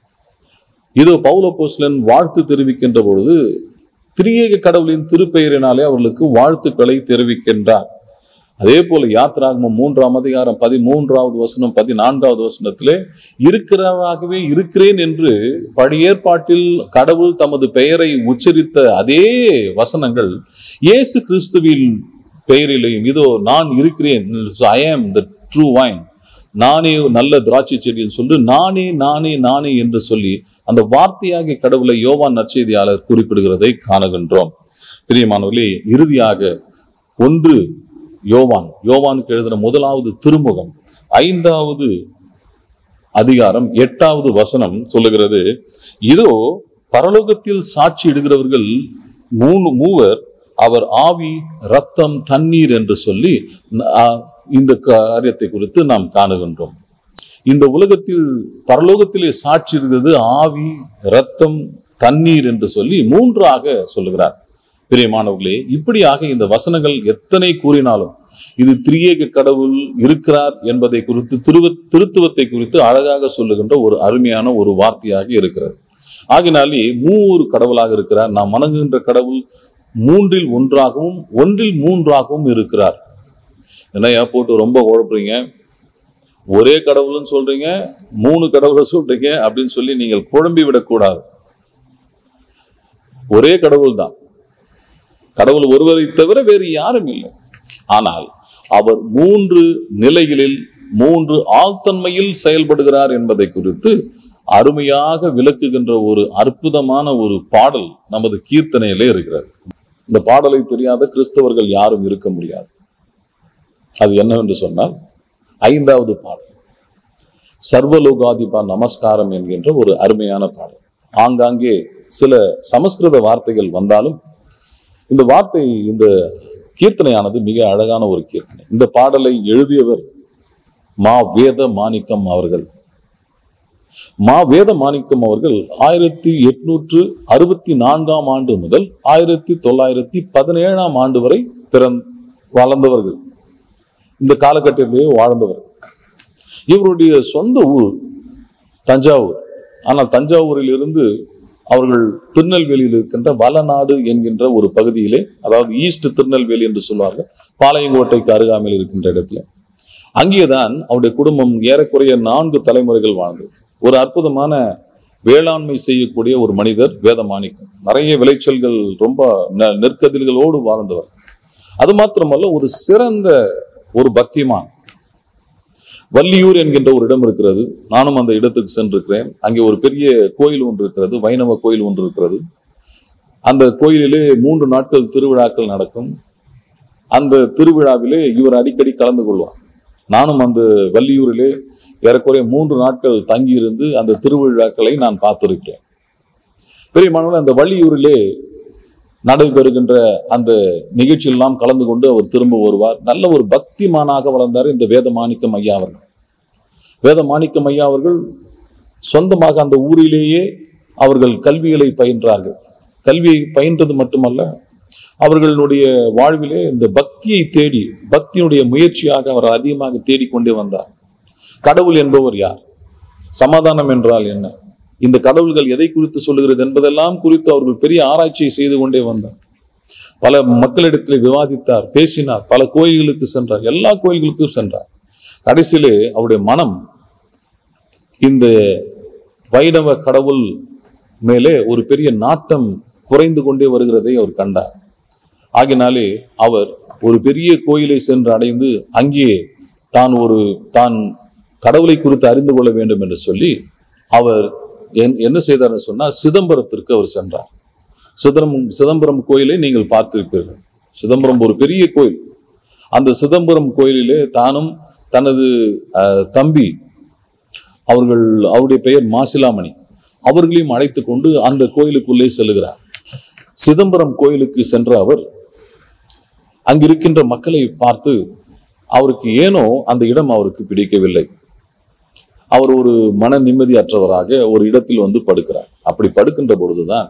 S1: இதோ பௌலப்போஸ்லன் வாழ்த்து தெரிவிக்கின்ற பொழுது திரியேக கடவுளின் திருப்பெயரினாலே அவர்களுக்கு வாழ்த்துக்களை தெரிவிக்கின்றார் அதே போல யாத்ராகமம் மூன்றாம் அதிகாரம் பதிமூன்றாவது வசனம் பதினான்காவது வசனத்திலே இருக்கிறவராகவே இருக்கிறேன் என்று பழைய ஏற்பாட்டில் கடவுள் தமது பெயரை உச்சரித்த அதே வசனங்கள் இயேசு கிறிஸ்துவின் பெயரிலேயும் இதோ நான் இருக்கிறேன் ஐ ஆம் த ட்ரூ வைன் நானே நல்ல திராட்சை செடின்னு சொல்லி நானே நானே நானே என்று சொல்லி அந்த வார்த்தையாகிய கடவுளை யோவான் நற்செய்தியாளர் குறிப்பிடுகிறதை காணுகின்றோம் பிரியமானவர்களே இறுதியாக ஒன்று யோவான் யோவானுக்கு எழுதின முதலாவது திருமுகம் ஐந்தாவது அதிகாரம் எட்டாவது வசனம் சொல்லுகிறது இதோ பரலோகத்தில் சாட்சி இடுகிறவர்கள் மூணு மூவர் அவர் ஆவி ரத்தம் தண்ணீர் என்று சொல்லி ஆ, இந்த காரியத்தை குறித்து நாம் காணுகின்றோம் இந்த உலகத்தில் பரலோகத்திலே சாட்சி இருக்கிறது ஆவி ரத்தம் தண்ணீர் என்று சொல்லி மூன்றாக சொல்லுகிறார் பிரியமானவர்களே இப்படியாக இந்த வசனங்கள் எத்தனை கூறினாலும் இது திரியேக கடவுள் இருக்கிறார் என்பதை குறித்து திருவ திருத்துவத்தை குறித்து அழகாக சொல்லுகின்ற ஒரு அருமையான ஒரு வார்த்தையாக இருக்கிறது ஆகினாலே மூவர் கடவுளாக இருக்கிறார் நாம் வணங்குகின்ற கடவுள் மூன்றில் ஒன்றாகவும் ஒன்றில் மூன்றாகவும் இருக்கிறார் என்னையா போட்டு ரொம்ப குழப்புறீங்க ஒரே கடவுள்னு சொல்றீங்க மூணு கடவுளை சொல்றீங்க அப்படின்னு சொல்லி நீங்கள் குழம்பி விடக்கூடாது ஒரே கடவுள் தான் கடவுள் ஒருவரை தவிர வேறு யாரும் இல்லை ஆனால் அவர் மூன்று நிலைகளில் மூன்று ஆழ்த்தன்மையில் செயல்படுகிறார் என்பதை குறித்து அருமையாக விளக்குகின்ற ஒரு அற்புதமான ஒரு பாடல் நமது கீர்த்தனையிலே இருக்கிறது இந்த பாடலை தெரியாத கிறிஸ்தவர்கள் யாரும் இருக்க முடியாது அது என்னவென்று சொன்னால் ஐந்தாவது பாடல் சர்வலோகாதிபா நமஸ்காரம் என்கின்ற ஒரு அருமையான பாடல் ஆங்காங்கே சில சமஸ்கிருத வார்த்தைகள் வந்தாலும் இந்த வார்த்தை இந்த கீர்த்தனையானது மிக அழகான ஒரு கீர்த்தனை இந்த பாடலை எழுதியவர் மா வேத மாணிக்கம் அவர்கள் மா வேத மாணிக்கம் அவர்கள் ஆயிரத்தி எட்நூற்று அறுபத்தி நான்காம் ஆண்டு முதல் ஆயிரத்தி தொள்ளாயிரத்தி பதினேழாம் ஆண்டு வரை பிறந் வளர்ந்தவர்கள் இந்த காலகட்டத்திலேயே வாழ்ந்தவர் இவருடைய சொந்த ஊர் தஞ்சாவூர் ஆனால் தஞ்சாவூரில் இருந்து அவர்கள் திருநெல்வேலியில் இருக்கின்ற வலநாடு என்கின்ற ஒரு பகுதியிலே அதாவது ஈஸ்ட் திருநெல்வேலி என்று சொல்வார்கள் பாளையங்கோட்டைக்கு அருகாமையில் இருக்கின்ற இடத்துல அங்கேதான் அவருடைய குடும்பம் ஏறக்குறைய நான்கு தலைமுறைகள் வாழ்ந்தது ஒரு அற்புதமான வேளாண்மை செய்யக்கூடிய ஒரு மனிதர் வேதமாணிக்கம் நிறைய விளைச்சல்கள் ரொம்ப நெ- நெற்கதிர்களோடு வாழ்ந்தவர் அது மாத்திரமல்ல ஒரு சிறந்த ஒரு பக்திமான் வள்ளியூர் என்கின்ற ஒரு இடம் இருக்கிறது நானும் அந்த இடத்துக்கு சென்றிருக்கிறேன் அங்கே ஒரு பெரிய கோயில் ஒன்று இருக்கிறது வைணவ கோயில் ஒன்று இருக்கிறது அந்த கோயிலிலே மூன்று நாட்கள் திருவிழாக்கள் நடக்கும் அந்த திருவிழாவிலே இவர் அடிக்கடி கலந்து கொள்வார் நானும் அந்த வள்ளியூரிலே ஏறக்குறைய மூன்று நாட்கள் தங்கியிருந்து அந்த திருவிழாக்களை நான் பார்த்திருக்கிறேன் பெரிய மாணவர்கள் அந்த வள்ளியூரிலே நடைபெறுகின்ற அந்த நிகழ்ச்சியெல்லாம் கலந்து கொண்டு அவர் திரும்ப வருவார் நல்ல ஒரு பக்திமானாக வளர்ந்தார் இந்த வேதமாணிக்கம் ஐயா அவர்கள் வேதமாணிக்கம் ஐயா அவர்கள் சொந்தமாக அந்த ஊரிலேயே அவர்கள் கல்விகளை பயின்றார்கள் கல்வியை பயின்றது மட்டுமல்ல அவர்களுடைய வாழ்விலே இந்த பக்தியை தேடி பக்தியினுடைய முயற்சியாக அவர் அதிகமாக தேடிக்கொண்டே வந்தார் கடவுள் என்பவர் யார் சமாதானம் என்றால் என்ன இந்த கடவுள்கள் எதை குறித்து சொல்லுகிறது என்பதெல்லாம் குறித்து அவர்கள் பெரிய ஆராய்ச்சியை செய்து கொண்டே வந்தார் பல மக்களிடத்தில் விவாதித்தார் பேசினார் பல கோயில்களுக்கு சென்றார் எல்லா கோயில்களுக்கும் சென்றார் கடைசியிலே அவருடைய மனம் இந்த வைணவ கடவுள் மேலே ஒரு பெரிய நாட்டம் குறைந்து கொண்டே வருகிறதை அவர் கண்டார் ஆகினாலே அவர் ஒரு பெரிய கோயிலை சென்று அடைந்து அங்கே தான் ஒரு தான் கடவுளை குறித்து அறிந்து கொள்ள வேண்டும் என்று சொல்லி அவர் என்- என்ன செய்தார்னு சொன்னால் சிதம்பரத்திற்கு அவர் சென்றார் சிதம்பரம் சிதம்பரம் கோயிலை நீங்கள் பார்த்திருப்பீர்கள் சிதம்பரம் ஒரு பெரிய கோயில் அந்த சிதம்பரம் கோயிலிலே தானும் தனது அஹ், தம்பி அவர்கள் அவருடைய பெயர் மாசிலாமணி அவர்களையும் அழைத்து கொண்டு அந்த கோயிலுக்குள்ளே செல்லுகிறார் சிதம்பரம் கோயிலுக்கு சென்ற அவர் அங்கிருக்கின்ற மக்களை பார்த்து அவருக்கு ஏனோ அந்த இடம் அவருக்கு பிடிக்கவில்லை அவர் ஒரு மன நிம்மதியற்றவராக ஒரு இடத்தில் வந்து படுக்கிறார் அப்படி படுக்கின்ற பொழுதுதான்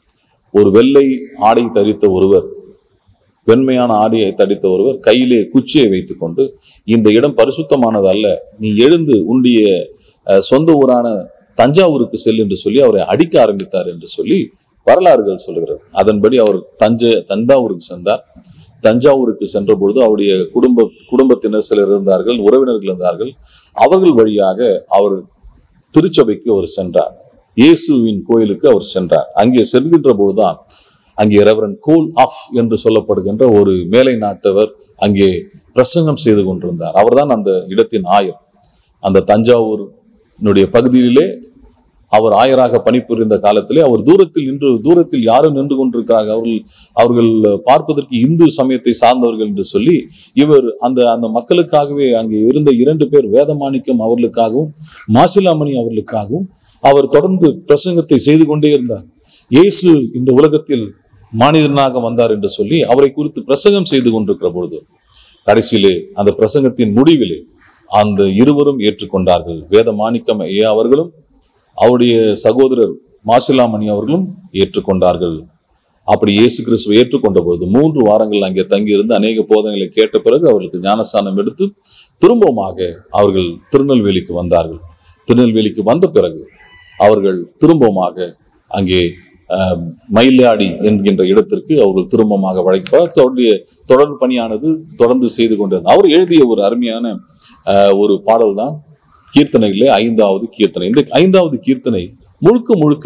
S1: ஒரு வெள்ளை ஆடை தரித்த ஒருவர் வெண்மையான ஆடையை தடித்த ஒருவர் கையிலே குச்சியை வைத்துக்கொண்டு இந்த இடம் பரிசுத்தமானது அல்ல நீ எழுந்து உன்னுடைய அஹ், சொந்த ஊரான தஞ்சாவூருக்கு செல் என்று சொல்லி அவரை அடிக்க ஆரம்பித்தார் என்று சொல்லி வரலாறுகள் சொல்கிறது அதன்படி அவர் தஞ்சை தஞ்சாவூருக்கு சென்றார் தஞ்சாவூருக்கு சென்ற பொழுது அவருடைய குடும்ப குடும்பத்தினர் சிலர் இருந்தார்கள் உறவினர்கள் இருந்தார்கள் அவர்கள் வழியாக அவர் திருச்சபைக்கு அவர் சென்றார் இயேசுவின் கோயிலுக்கு அவர் சென்றார் அங்கே செல்கின்ற பொழுதுதான் அங்கே ரெவரன் கோல் ஆஃப் என்று சொல்லப்படுகின்ற ஒரு மேலை நாட்டவர் அங்கே பிரசங்கம் செய்து கொண்டிருந்தார் அவர்தான் அந்த இடத்தின் ஆயர் அந்த தஞ்சாவூரினுடைய பகுதியிலே அவர் ஆயராக பணிபுரிந்த காலத்திலே அவர் தூரத்தில் நின்று தூரத்தில் யாரும் நின்று கொண்டிருக்கிறார்கள் அவர்கள் அவர்கள் பார்ப்பதற்கு இந்து சமயத்தை சார்ந்தவர்கள் என்று சொல்லி இவர் அந்த அந்த மக்களுக்காகவே அங்கே இருந்த இரண்டு பேர் வேதமாணிக்கம் அவர்களுக்காகவும் மாசிலாமணி அவர்களுக்காகவும் அவர் தொடர்ந்து பிரசங்கத்தை செய்து கொண்டே இருந்தார் இயேசு இந்த உலகத்தில் மானிதனாக வந்தார் என்று சொல்லி அவரை குறித்து பிரசங்கம் செய்து கொண்டிருக்கிற பொழுது கடைசியிலே அந்த பிரசங்கத்தின் முடிவிலே அந்த இருவரும் ஏற்றுக்கொண்டார்கள் வேத மாணிக்கம் ஐயா அவர்களும் அவருடைய சகோதரர் மாசிலாமணி அவர்களும் ஏற்றுக்கொண்டார்கள் அப்படி இயேசு கிறிஸ்துவை ஏற்றுக்கொண்ட பொழுது மூன்று வாரங்கள் அங்கே தங்கியிருந்து அநேக போதனைகளை கேட்ட பிறகு அவர்களுக்கு ஞானஸ்தானம் எடுத்து திரும்பவுமாக அவர்கள் திருநெல்வேலிக்கு வந்தார்கள் திருநெல்வேலிக்கு வந்த பிறகு அவர்கள் திரும்பவுமாக அங்கே அஹ், மயிலாடி என்கின்ற இடத்திற்கு அவர்கள் திரும்பமாக வழைப்பார் அவருடைய தொடர் பணியானது தொடர்ந்து செய்து கொண்டிருந்தார் அவர் எழுதிய ஒரு அருமையான அஹ், ஒரு பாடல் தான் கீர்த்தனைகளே ஐந்தாவது கீர்த்தனை இந்த ஐந்தாவது கீர்த்தனை முழுக்க முழுக்க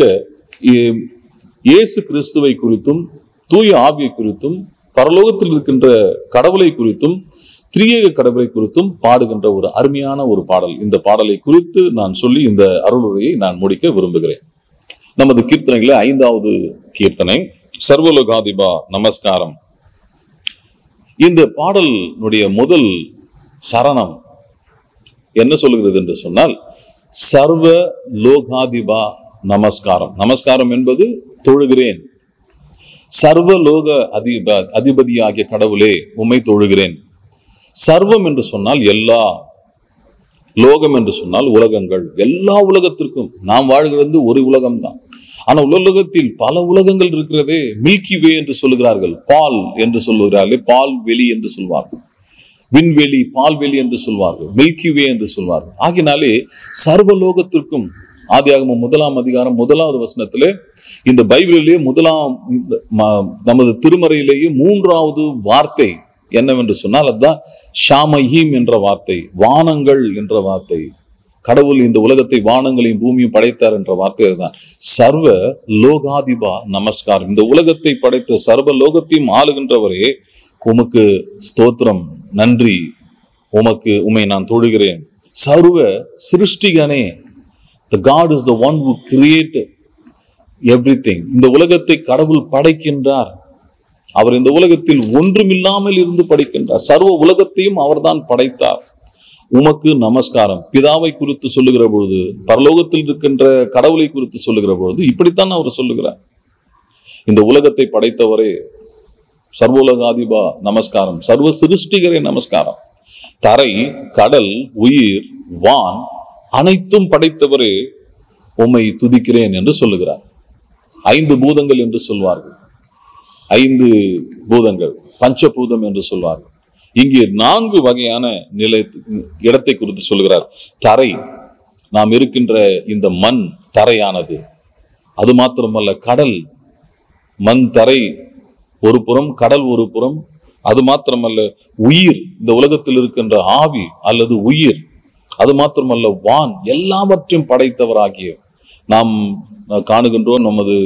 S1: இ- இயேசு கிறிஸ்துவை குறித்தும் தூய ஆவியை குறித்தும் பரலோகத்தில் இருக்கின்ற கடவுளை குறித்தும் திரியேக கடவுளை குறித்தும் பாடுகின்ற ஒரு அருமையான ஒரு பாடல் இந்த பாடலை குறித்து நான் சொல்லி இந்த அருளுரையை நான் முடிக்க விரும்புகிறேன் நமது கீர்த்தனைகள ஐந்தாவது கீர்த்தனை சர்வலோகாதிபா நமஸ்காரம் இந்த பாடலினுடைய முதல் சரணம் என்ன சொல்லுகிறது என்று சொன்னால் சர்வ லோகாதிபா நமஸ்காரம் நமஸ்காரம் என்பது தொழுகிறேன் சர்வ லோக அதிப அதிபதியாகிய கடவுளே உம்மை தொழுகிறேன் சர்வம் என்று சொன்னால் எல்லா லோகம் என்று சொன்னால் உலகங்கள் எல்லா உலகத்திற்கும் நாம் வாழ்கிறது ஒரு உலகம்தான் ஆனா உலகத்தில் பல உலகங்கள் இருக்கிறதே மில்கி வே என்று சொல்லுகிறார்கள் பால் என்று சொல்லுகிறார்களே பால் வெளி என்று சொல்வார்கள் விண்வெளி பால்வெளி என்று சொல்வார்கள் மில்கி வே என்று சொல்வார்கள் ஆகினாலே சர்வலோகத்திற்கும் ஆதியாகமம் முதலாம் அதிகாரம் முதலாவது வசனத்திலே இந்த பைபிளிலேயே முதலாம் இந்த ம- நமது திருமறையிலேயே மூன்றாவது வார்த்தை என்னவென்று சொன்னால் அதுதான் ஷாமஹீம் என்ற வார்த்தை வானங்கள் என்ற வார்த்தை கடவுள் இந்த உலகத்தை வானங்களையும் பூமியும் படைத்தார் என்ற வார்த்தை அதுதான் சர்வ லோகாதிபா நமஸ்காரம் இந்த உலகத்தை படைத்த சர்வ லோகத்தையும் ஆளுகின்றவரே உமக்கு ஸ்தோத்திரம் நன்றி உமக்கு உமை நான் தொழுகிறேன் சர்வ சிருஷ்டிகனே the god is the one who created everything இந்த உலகத்தை கடவுள் படைக்கின்றார் அவர் இந்த உலகத்தில் ஒன்றுமில்லாமல் இருந்து படைக்கின்றார் சர்வ உலகத்தையும் அவர்தான் படைத்தார் உமக்கு நமஸ்காரம் பிதாவை குறித்து சொல்லுகிற பொழுது பரலோகத்தில் இருக்கின்ற கடவுளை குறித்து சொல்லுகிற பொழுது இப்படித்தான் அவர் சொல்லுகிறார் இந்த உலகத்தை படைத்தவரே சர்வோலகாதிபா நமஸ்காரம் சர்வ சிருஷ்டிகரே நமஸ்காரம் தரை கடல் உயிர் வான் அனைத்தும் படைத்தவரே உம்மை துதிக்கிறேன் என்று சொல்லுகிறார் ஐந்து பூதங்கள் என்று சொல்வார்கள் ஐந்து பூதங்கள் பஞ்சபூதம் என்று சொல்வார்கள் இங்கே நான்கு வகையான நிலை இடத்தை குறித்து சொல்கிறார் தரை நாம் இருக்கின்ற இந்த மண் தரையானது அது மாத்திரமல்ல கடல் மண் தரை ஒரு புறம் கடல் ஒரு புறம் அது மாத்திரமல்ல உயிர் இந்த உலகத்தில் இருக்கின்ற ஆவி அல்லது உயிர் அது மாத்திரமல்ல வான் எல்லாவற்றையும் படைத்தவராகிய நாம் காணுகின்றோம் நமது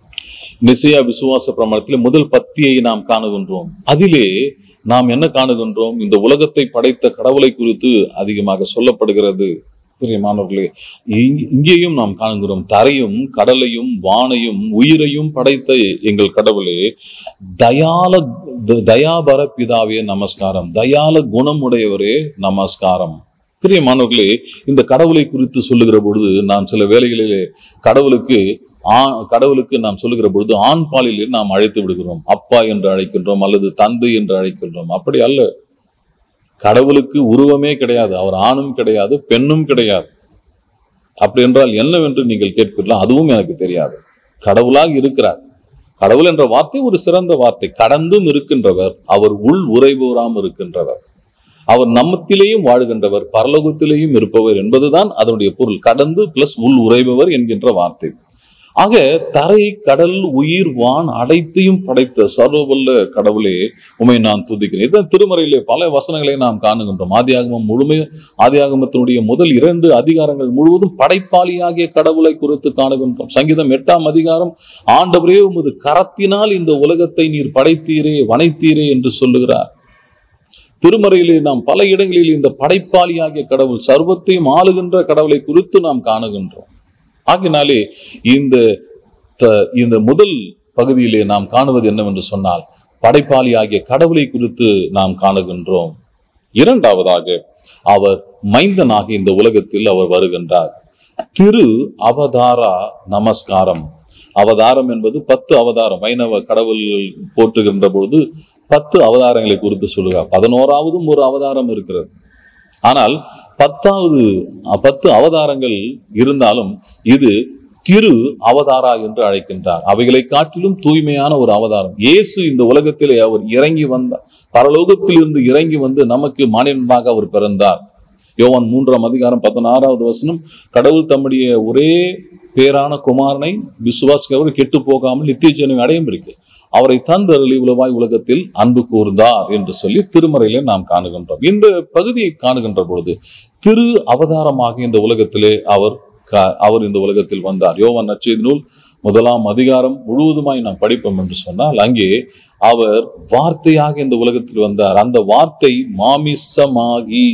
S1: நிசையா விசுவாச பிரமாணத்தில் முதல் பத்தியை நாம் காணுகின்றோம் அதிலே நாம் என்ன காணுகின்றோம் இந்த உலகத்தை படைத்த கடவுளை குறித்து அதிகமாக சொல்லப்படுகிறது பிரியமானவர்களே இங்- இங்கேயும் நாம் காணுகிறோம் தரையும் கடலையும் வானையும் உயிரையும் படைத்த எங்கள் கடவுளே தயால த- தயாபர பிதாவே நமஸ்காரம் தயால குணமுடையவரே நமஸ்காரம் பிரியமானவர்களே இந்த கடவுளை குறித்து சொல்லுகிற பொழுது நாம் சில வேளைகளிலே கடவுளுக்கு ஆ- கடவுளுக்கு நாம் சொல்லுகிற பொழுது ஆண் பாலிலே நாம் அழைத்து விடுகிறோம் அப்பா என்று அழைக்கின்றோம் அல்லது தந்தை என்று அழைக்கின்றோம் அப்படி அல்ல கடவுளுக்கு உருவமே கிடையாது அவர் ஆணும் கிடையாது பெண்ணும் கிடையாது அப்படி என்றால் என்னவென்று நீங்கள் கேட்கிறீர்களா அதுவும் எனக்கு தெரியாது கடவுளாக இருக்கிறார் கடவுள் என்ற வார்த்தை ஒரு சிறந்த வார்த்தை கடந்தும் இருக்கின்றவர் அவர் உள் உறைபவராம் இருக்கின்றவர் அவர் நம்மத்திலேயும் வாழ்கின்றவர் பரலோகத்திலேயும் இருப்பவர் என்பதுதான் அதனுடைய பொருள் கடந்து பிளஸ் உள் உறைபவர் என்கின்ற வார்த்தை ஆக தரை கடல் உயிர் வான் அனைத்தையும் படைத்த சர்வவல்ல கடவுளே உமை நான் துதிக்கிறேன் இதுதான் திருமறையிலே பல வசனங்களை நாம் காணுகின்றோம் ஆதியாகமம் முழுமை ஆதியாகமத்தினுடைய முதல் இரண்டு அதிகாரங்கள் முழுவதும் படைப்பாளியாகிய கடவுளை குறித்து காணுகின்றோம் சங்கீதம் எட்டாம் அதிகாரம் ஆண்டவரே உமது கரத்தினால் இந்த உலகத்தை நீர் படைத்தீரே வனைத்தீரே என்று சொல்லுகிறார் திருமறையிலே நாம் பல இடங்களில் இந்த படைப்பாளியாகிய கடவுள் சர்வத்தையும் ஆளுகின்ற கடவுளை குறித்து நாம் காணுகின்றோம் ஆகினாலே இந்த த- இந்த முதல் பகுதியிலே நாம் காணுவது என்னவென்று சொன்னால் படைப்பாளி ஆகிய கடவுளை குறித்து நாம் காணுகின்றோம் இரண்டாவதாக அவர் மைந்தனாக இந்த உலகத்தில் அவர் வருகின்றார் திரு அவதாரா நமஸ்காரம் அவதாரம் என்பது பத்து அவதாரம் வைணவ கடவுள் போற்றுகின்ற பொழுது பத்து அவதாரங்களை குறித்து சொல்லுகிறார் பதினோராவதும் ஒரு அவதாரம் இருக்கிறது ஆனால் பத்தாவது அ- பத்து அவதாரங்கள் இருந்தாலும் இது திரு அவதாரா என்று அழைக்கின்றார் அவைகளை காட்டிலும் தூய்மையான ஒரு அவதாரம் இயேசு இந்த உலகத்திலே அவர் இறங்கி வந்தார் பரலோகத்திலிருந்து இறங்கி வந்து நமக்கு மானிடமாக அவர் பிறந்தார் யோவான் மூன்றாம் அதிகாரம் பதினாறாவது வசனம் கடவுள் தம்முடைய ஒரே பேரான குமாரனை விசுவாசிக்கவர் கெட்டு போகாமல் நித்திய ஜீவனை அடையும் இருக்கு அவரை தந்தருளி உலவாய் உலகத்தில் அன்பு கூர்ந்தார் என்று சொல்லி திருமறையிலே நாம் காணுகின்றோம் இந்த பகுதியை காணுகின்ற பொழுது திரு அவதாரமாக இந்த உலகத்திலே அவர் க- அவர் இந்த உலகத்தில் வந்தார் யோவான் நற்செய்தி நூல் முதலாம் அதிகாரம் முழுவதுமாய் நாம் படிப்போம் என்று சொன்னால் அங்கே அவர் வார்த்தையாக இந்த உலகத்தில் வந்தார் அந்த வார்த்தை மாமிசமாகி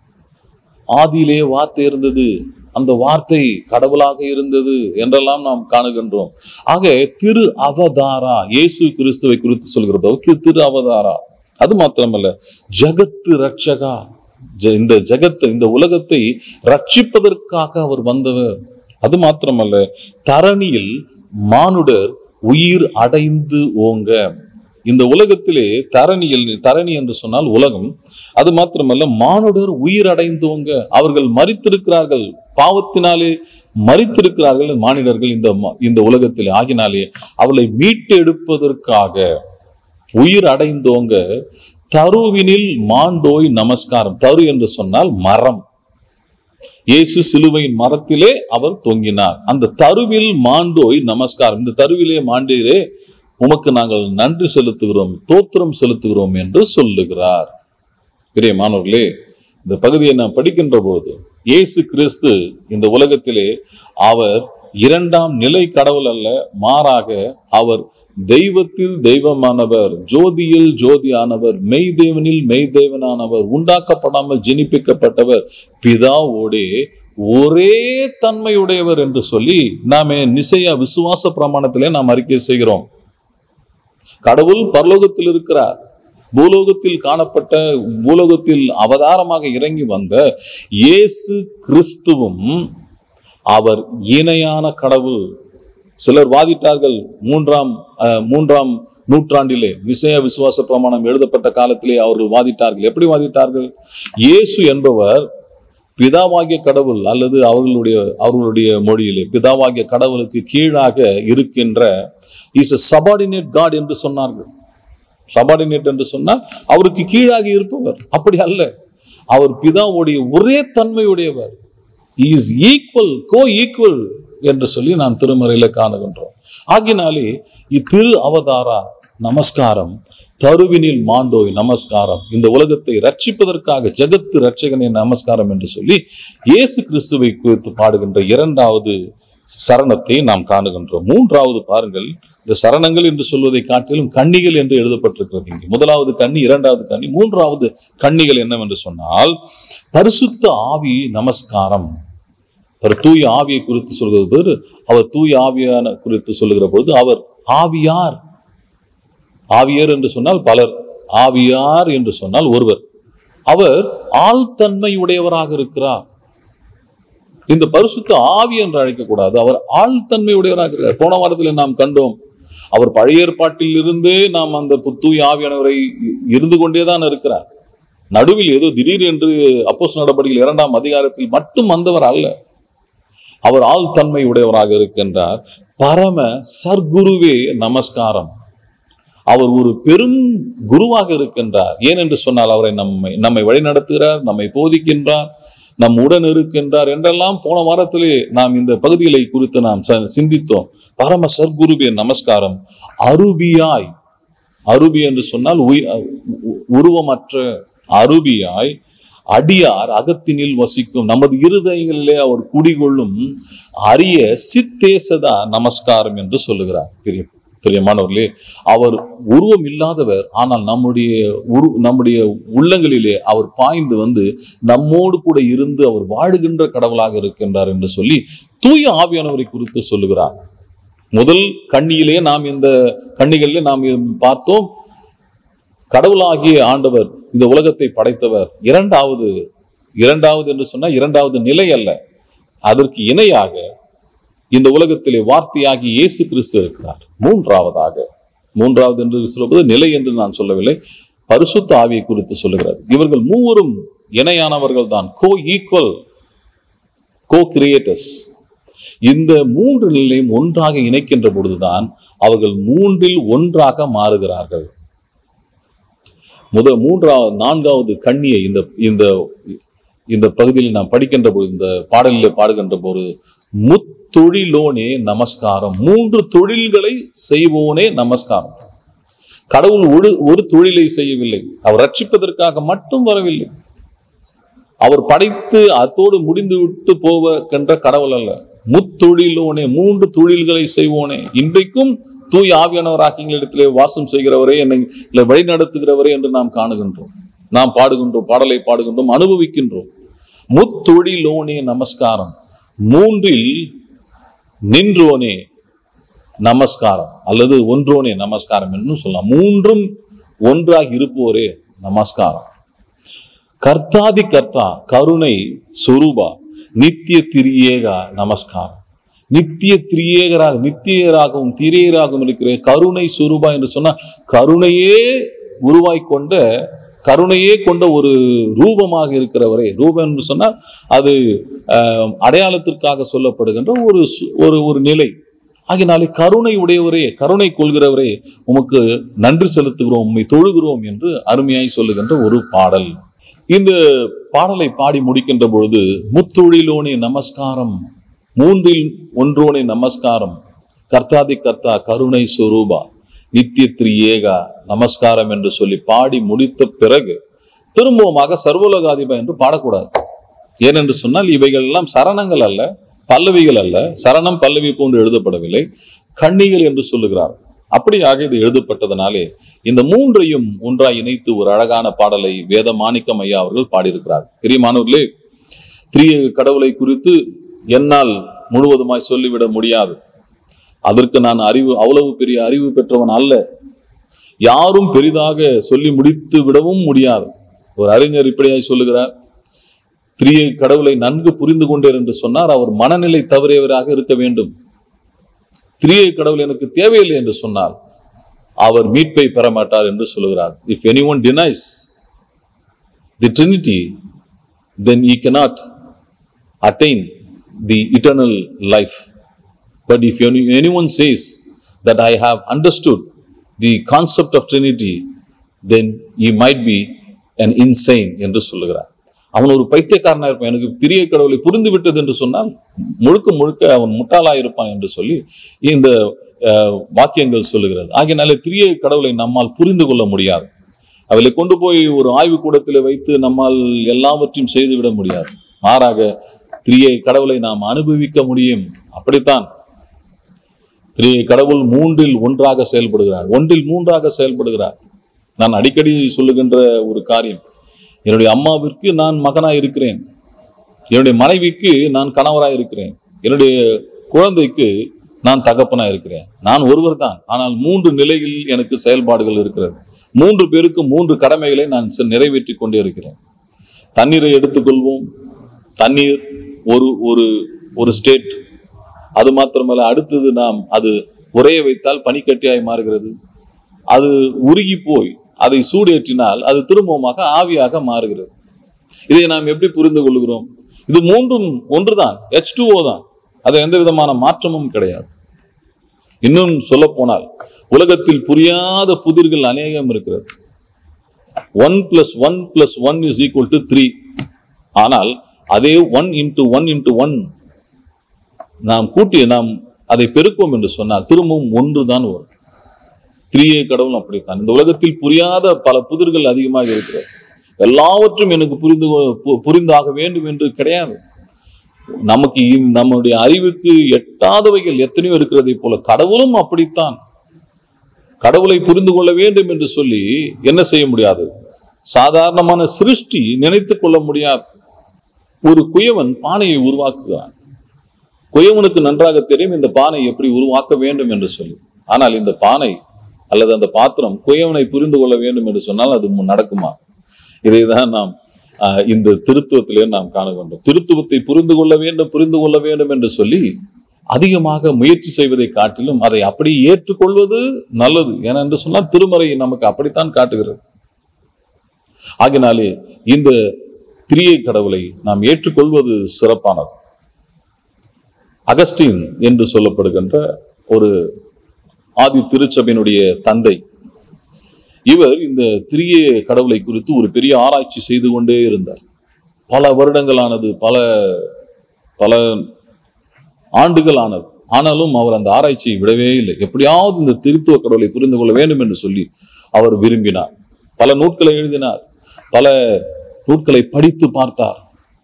S1: ஆதியிலே வார்த்தை இருந்தது அந்த வார்த்தை கடவுளாக இருந்தது என்றெல்லாம் நாம் காணுகின்றோம் ஆக திரு அவதாரா இயேசு கிறிஸ்துவை குறித்து சொல்கிற போது திரு அவதாரா அது மாத்திரமல்ல ஜகத்து ரட்சகா ஜ- இந்த ஜகத்தை இந்த உலகத்தை ரட்சிப்பதற்காக அவர் வந்தவர் அது மாத்திரமல்ல தரணியில் மானுடர் உயிர் அடைந்து ஓங்க இந்த உலகத்திலே தரணியில் தரணி என்று சொன்னால் உலகம் அது மாத்திரமல்ல மானுடர் உயிர் அடைந்தோங்க அவர்கள் மரித்திருக்கிறார்கள் பாவத்தினாலே மரித்திருக்கிறார்கள் மானிடர்கள் இந்த ம- இந்த உலகத்திலே ஆகினாலே அவளை மீட்டெடுப்பதற்காக உயிர் அடைந்தோங்க தருவினில் மாண்டோய் நமஸ்காரம் தரு என்று சொன்னால் மரம் இயேசு சிலுவையின் மரத்திலே அவர் தொங்கினார் அந்த தருவில் மாண்டோய் நமஸ்காரம் இந்த தருவிலே மாண்டீரே உமக்கு நாங்கள் நன்றி செலுத்துகிறோம் தோத்திரம் செலுத்துகிறோம் என்று சொல்லுகிறார் பிரியமானவர்களே இந்த பகுதியை நாம் படிக்கின்ற போது இயேசு கிறிஸ்து இந்த உலகத்திலே அவர் இரண்டாம் நிலை கடவுள் அல்ல மாறாக அவர் தெய்வத்தில் தெய்வமானவர் ஜோதியில் ஜோதியானவர் மெய் தேவனில் மெய் தேவனானவர் உண்டாக்கப்படாமல் ஜெனிப்பிக்கப்பட்டவர் பிதாவோடே ஒரே தன்மையுடையவர் என்று சொல்லி நாமே நிசையா விசுவாச பிரமாணத்திலே நாம் அறிக்கை செய்கிறோம் கடவுள் பரலோகத்தில் இருக்கிறார் பூலோகத்தில் காணப்பட்ட பூலோகத்தில் அவதாரமாக இறங்கி வந்த இயேசு கிறிஸ்துவும் அவர் இணையான கடவுள் சிலர் வாதிட்டார்கள் மூன்றாம் அஹ், மூன்றாம் நூற்றாண்டிலே விசய விசுவாச பிரமாணம் எழுதப்பட்ட காலத்திலே அவர்கள் வாதிட்டார்கள் எப்படி வாதிட்டார்கள் இயேசு என்பவர் பிதாவாகிய கடவுள் அல்லது அவர்களுடைய அவர்களுடைய மொழியிலே பிதாவாகிய கடவுளுக்கு கீழாக இருக்கின்ற இஸ் a subordinate காட் என்று சொன்னார்கள் சபார்டினேட் என்று சொன்னால் அவருக்கு கீழாக இருப்பவர் அப்படி அல்ல அவர் பிதாவுடைய ஒரே தன்மையுடையவர் is equal coequal equal சொல்லி நாம் திருமறையில காணுகின்றோம் ஆகினாலே இத்திரு அவதாரா நமஸ்காரம் தருவினில் மாண்டோய் நமஸ்காரம் இந்த உலகத்தை ரட்சிப்பதற்காக ஜெகத்து ரட்சகனே நமஸ்காரம் என்று சொல்லி இயேசு கிறிஸ்துவை குறித்து பாடுகின்ற இரண்டாவது சரணத்தை நாம் காணுகின்றோம் மூன்றாவது பாருங்கள் இந்த சரணங்கள் என்று சொல்வதை காட்டிலும் கன்னிகள் என்று எழுதப்பட்டிருக்கிறது இங்கே முதலாவது கன்னி இரண்டாவது கன்னி மூன்றாவது கன்னிகள் என்னவென்று சொன்னால் பரிசுத்த ஆவி நமஸ்காரம் அவர் தூய ஆவியை குறித்து சொல்கிறது போது அவர் தூய ஆவியான குறித்து சொல்லுகிற பொழுது அவர் ஆவியார் ஆவியர் என்று சொன்னால் பலர் ஆவியார் என்று சொன்னால் ஒருவர் அவர் ஆழ்தன்மையுடையவராக இருக்கிறார் இந்த பரிசுத்த ஆவி என்று அழைக்கக்கூடாது அவர் ஆழ்தன்மை உடையவராக இருக்கிறார் போன வாரத்தில் நாம் கண்டோம் அவர் பழைய ஏற்பாட்டில் இருந்தே நாம் அந்த புத்தூய் ஆவியானவரை இருந்து கொண்டேதான் இருக்கிறார் நடுவில் ஏதோ திடீர் என்று அப்போஸ் நடவடிக்கைகள் இரண்டாம் அதிகாரத்தில் மட்டும் வந்தவர் அல்ல அவர் ஆழ்தன்மை உடையவராக இருக்கின்றார் பரம சர்க்குருவே நமஸ்காரம் அவர் ஒரு பெரும் குருவாக இருக்கின்றார் ஏனென்று சொன்னால் அவரை நம்மை நம்மை வழிநடத்துகிறார் நம்மை போதிக்கின்றார் நம் உடன் இருக்கின்றார் என்றெல்லாம் போன வாரத்திலே நாம் இந்த பகுதிகளை குறித்து நாம் ச- சிந்தித்தோம் பரம சர்க்குருவே நமஸ்காரம் அருபியாய் அருபி என்று சொன்னால் உய்- உ- உருவமற்ற அருபியாய் அடியார் அகத்தினில் வசிக்கும் நமது இருதயங்களிலே அவர் குடிகொள்ளும் அரிய சித்தேசதா நமஸ்காரம் என்று சொல்லுகிறார் பெரிய பிரியமானவர்களே அவர் உருவம் இல்லாதவர் ஆனால் நம்முடைய உரு நம்முடைய உள்ளங்களிலே அவர் பாய்ந்து வந்து நம்மோடு கூட இருந்து அவர் வாழுகின்ற கடவுளாக இருக்கின்றார் என்று சொல்லி தூய ஆவியானவரை குறித்து சொல்லுகிறார் முதல் கண்ணியிலே நாம் இந்த கண்ணிகளிலே நாம் பார்த்தோம் கடவுளாகிய ஆண்டவர் இந்த உலகத்தை படைத்தவர் இரண்டாவது இரண்டாவது என்று சொன்னா இரண்டாவது நிலை அல்ல அதற்கு இணையாக இந்த உலகத்திலே வார்த்தையாகி இயேசு கிறிஸ்து இருக்கிறார் மூன்றாவதாக மூன்றாவது என்று சொல்வது நிலை என்று நான் சொல்லவில்லை பரிசுத்த ஆவியை குறித்து சொல்லுகிறார் இவர்கள் மூவரும் இணையானவர்கள் தான் கோ ஈக்குவல் கோ கிரியேட்டர்ஸ் இந்த மூன்று நிலையும் ஒன்றாக இணைக்கின்ற பொழுதுதான் அவர்கள் மூன்றில் ஒன்றாக மாறுகிறார்கள் முத மூன்றாவது நான்காவது கண்ணியை இந்த இந்த இந்த பகுதியில் நாம் படிக்கின்ற பொழுது இந்த பாடலிலே பாடுகின்ற போது முத்தொழிலோனே நமஸ்காரம் மூன்று தொழில்களை செய்வோனே நமஸ்காரம் கடவுள் ஒரு ஒரு தொழிலை செய்யவில்லை அவர் ரட்சிப்பதற்காக மட்டும் வரவில்லை அவர் படைத்து அத்தோடு முடிந்து விட்டு போவக்கின்ற கடவுள் அல்ல முத்தொழிலோனே மூன்று தொழில்களை செய்வோனே இன்றைக்கும் தூய் ஆவியானவராக எங்களிடத்திலே வாசம் செய்கிறவரே என்னை இல்லை வழி நடத்துகிறவரே என்று நாம் காணுகின்றோம் நாம் பாடுகின்றோம் பாடலை பாடுகின்றோம் அனுபவிக்கின்றோம் முத்தொழிலோனே நமஸ்காரம் மூன்றில் நின்றோனே நமஸ்காரம் அல்லது ஒன்றோனே நமஸ்காரம் என்று சொல்லலாம் மூன்றும் ஒன்றாக இருப்போரே நமஸ்காரம் கர்த்தாதி கர்த்தா கருணை சொரூபா நித்திய திரியேகா நமஸ்காரம் நித்திய திரியேகராக நித்தியராகவும் திரியராகவும் இருக்கிற கருணை சுரூபா என்று சொன்னால் கருணையே உருவாய் கொண்ட கருணையே கொண்ட ஒரு ரூபமாக இருக்கிறவரே ரூபம் என்று சொன்னால் அது ஆஹ், அடையாளத்திற்காக சொல்லப்படுகின்ற ஒரு சு- ஒரு ஒரு நிலை ஆகினாலே கருணை உடையவரே கருணை கொள்கிறவரே உமக்கு நன்றி செலுத்துகிறோம் உம்மை தொழுகிறோம் என்று அருமையாய் சொல்லுகின்ற ஒரு பாடல் இந்த பாடலை பாடி முடிக்கின்ற பொழுது முத்தொழிலோனே நமஸ்காரம் மூன்றில் ஒன்றோனே நமஸ்காரம் கர்த்தாதி கர்த்தா கருணை சுரூபா நித்திய திரியேகா நமஸ்காரம் என்று சொல்லி பாடி முடித்த பிறகு திரும்பவுமாக சர்வலோகாதிபா என்று பாடக்கூடாது ஏனென்று சொன்னால் இவைகள் எல்லாம் சரணங்கள் அல்ல பல்லவிகள் அல்ல சரணம் பல்லவி போன்று எழுதப்படவில்லை கண்ணிகள் என்று சொல்லுகிறார் அப்படியாக இது எழுதப்பட்டதனாலே இந்த மூன்றையும் ஒன்றாய் இணைத்து ஒரு அழகான பாடலை வேத மாணிக்கம் ஐயா அவர்கள் பாடியிருக்கிறார் பிரியமானவர்களே திரிய கடவுளை குறித்து என்னால் முழுவதுமாய் சொல்லிவிட முடியாது அதற்கு நான் அறிவு அவ்வளவு பெரிய அறிவு பெற்றவன் அல்ல யாரும் பெரிதாக சொல்லி முடித்து விடவும் முடியாது ஒரு அறிஞர் இப்படியாய் சொல்லுகிறார் திரிய கடவுளை நன்கு புரிந்து கொண்டேர் என்று சொன்னார் அவர் மனநிலை தவறியவராக இருக்க வேண்டும் திரிய கடவுள் எனக்கு தேவையில்லை என்று சொன்னால் அவர் மீட்பை பெற மாட்டார் என்று சொல்லுகிறார் if any one denies the Trinity then he cannot attain the eternal life. But if any, anyone says that I have understood the concept of Trinity, then he might be an insane என்று சொல்லுகிறார் அவன் ஒரு பைத்தியக்காரனா இருப்பான் எனக்கு திரிய கடவுளை புரிந்து விட்டது என்று சொன்னால் முழுக்க முழுக்க அவன் முட்டாளாயிருப்பான் என்று சொல்லி இந்த அஹ், வாக்கியங்கள் சொல்லுகிறது ஆகையினால திரிய கடவுளை நம்மால் புரிந்து கொள்ள முடியாது அவளை கொண்டு போய் ஒரு ஆய்வு கூடத்தில் வைத்து நம்மால் எல்லாவற்றையும் செய்துவிட முடியாது மாறாக திரியை கடவுளை நாம் அனுபவிக்க முடியும் அப்படித்தான் திரியை கடவுள் மூன்றில் ஒன்றாக செயல்படுகிறார் ஒன்றில் மூன்றாக செயல்படுகிறார் நான் அடிக்கடி சொல்லுகின்ற ஒரு காரியம் என்னுடைய அம்மாவிற்கு நான் மகனாய் இருக்கிறேன் என்னுடைய மனைவிக்கு நான் கணவராய் இருக்கிறேன் என்னுடைய குழந்தைக்கு நான் தகப்பனாய் இருக்கிறேன் நான் ஒருவர் தான் ஆனால் மூன்று நிலையில் எனக்கு செயல்பாடுகள் இருக்கிறது மூன்று பேருக்கு மூன்று கடமைகளை நான் செ- நிறைவேற்றிக் கொண்டே இருக்கிறேன் தண்ணீரை எடுத்துக்கொள்வோம் தண்ணீர் ஒரு ஒரு ஒரு ஸ்டேட் அது மாத்திரமல்ல அடுத்தது நாம் அது உறைய வைத்தால் பனிக்கட்டியாய் மாறுகிறது அது உருகி போய் அதை சூடேற்றினால் அது திரும்பவுமாக ஆவியாக மாறுகிறது இதை நாம் எப்படி புரிந்து கொள்கிறோம் இது மூன்றும் ஒன்றுதான் எச் தான் அது எந்த விதமான மாற்றமும் கிடையாது இன்னும் சொல்ல போனால் உலகத்தில் புரியாத புதிர்கள் அநேகம் இருக்கிறது one plus one plus one is equal to three ஆனால் அதே one into one into one நாம் கூட்டி நாம் அதை பெருக்குவோம் என்று சொன்னால் திரும்பவும் ஒன்று தான் வரும் திரியே கடவுள் அப்படித்தான் இந்த உலகத்தில் புரியாத பல புதிர்கள் அதிகமாக இருக்கிறது எல்லாவற்றும் எனக்கு புரிந்து கொ- பு- புரிந்தாக வேண்டும் என்று கிடையாது நமக்கு இ- நம்முடைய அறிவுக்கு எட்டாதவைகள் எத்தனையோ இருக்கிறதை போல கடவுளும் அப்படித்தான் கடவுளை புரிந்து கொள்ள வேண்டும் என்று சொல்லி என்ன செய்ய முடியாது சாதாரணமான சிருஷ்டி நினைத்துக் கொள்ள முடியாது ஒரு குயவன் பானையை உருவாக்குகிறான் குயவனுக்கு நன்றாக தெரியும் இந்த பானை எப்படி உருவாக்க வேண்டும் என்று சொல்லி ஆனால் இந்த பானை அல்லது அந்த பாத்திரம் குயவனை புரிந்து கொள்ள வேண்டும் என்று சொன்னால் அது மு- நடக்குமா இதைதான் நாம் ஆஹ், இந்த திருத்துவத்திலே நாம் காண வேண்டும் திருத்துவத்தை புரிந்து கொள்ள வேண்டும் புரிந்து கொள்ள வேண்டும் என்று சொல்லி அதிகமாக முயற்சி செய்வதை காட்டிலும் அதை அப்படி ஏற்றுக்கொள்வது நல்லது ஏனென்று சொன்னால் திருமறை நமக்கு அப்படித்தான் காட்டுகிறது ஆகினாலே இந்த திரியை கடவுளை நாம் ஏற்றுக்கொள்வது சிறப்பானது அகஸ்டின் என்று சொல்லப்படுகின்ற ஒரு ஆதி திருச்சபையினுடைய தந்தை இவர் இந்த திரிய கடவுளை குறித்து ஒரு பெரிய ஆராய்ச்சி செய்து கொண்டே இருந்தார் பல வருடங்களானது பல பல ஆண்டுகள் ஆனது ஆனாலும் அவர் அந்த ஆராய்ச்சியை விடவே இல்லை எப்படியாவது இந்த திருத்துவ கடவுளை புரிந்து கொள்ள வேண்டும் என்று சொல்லி அவர் விரும்பினார் பல நூட்களை எழுதினார் பல நூட்களை படித்து பார்த்தார்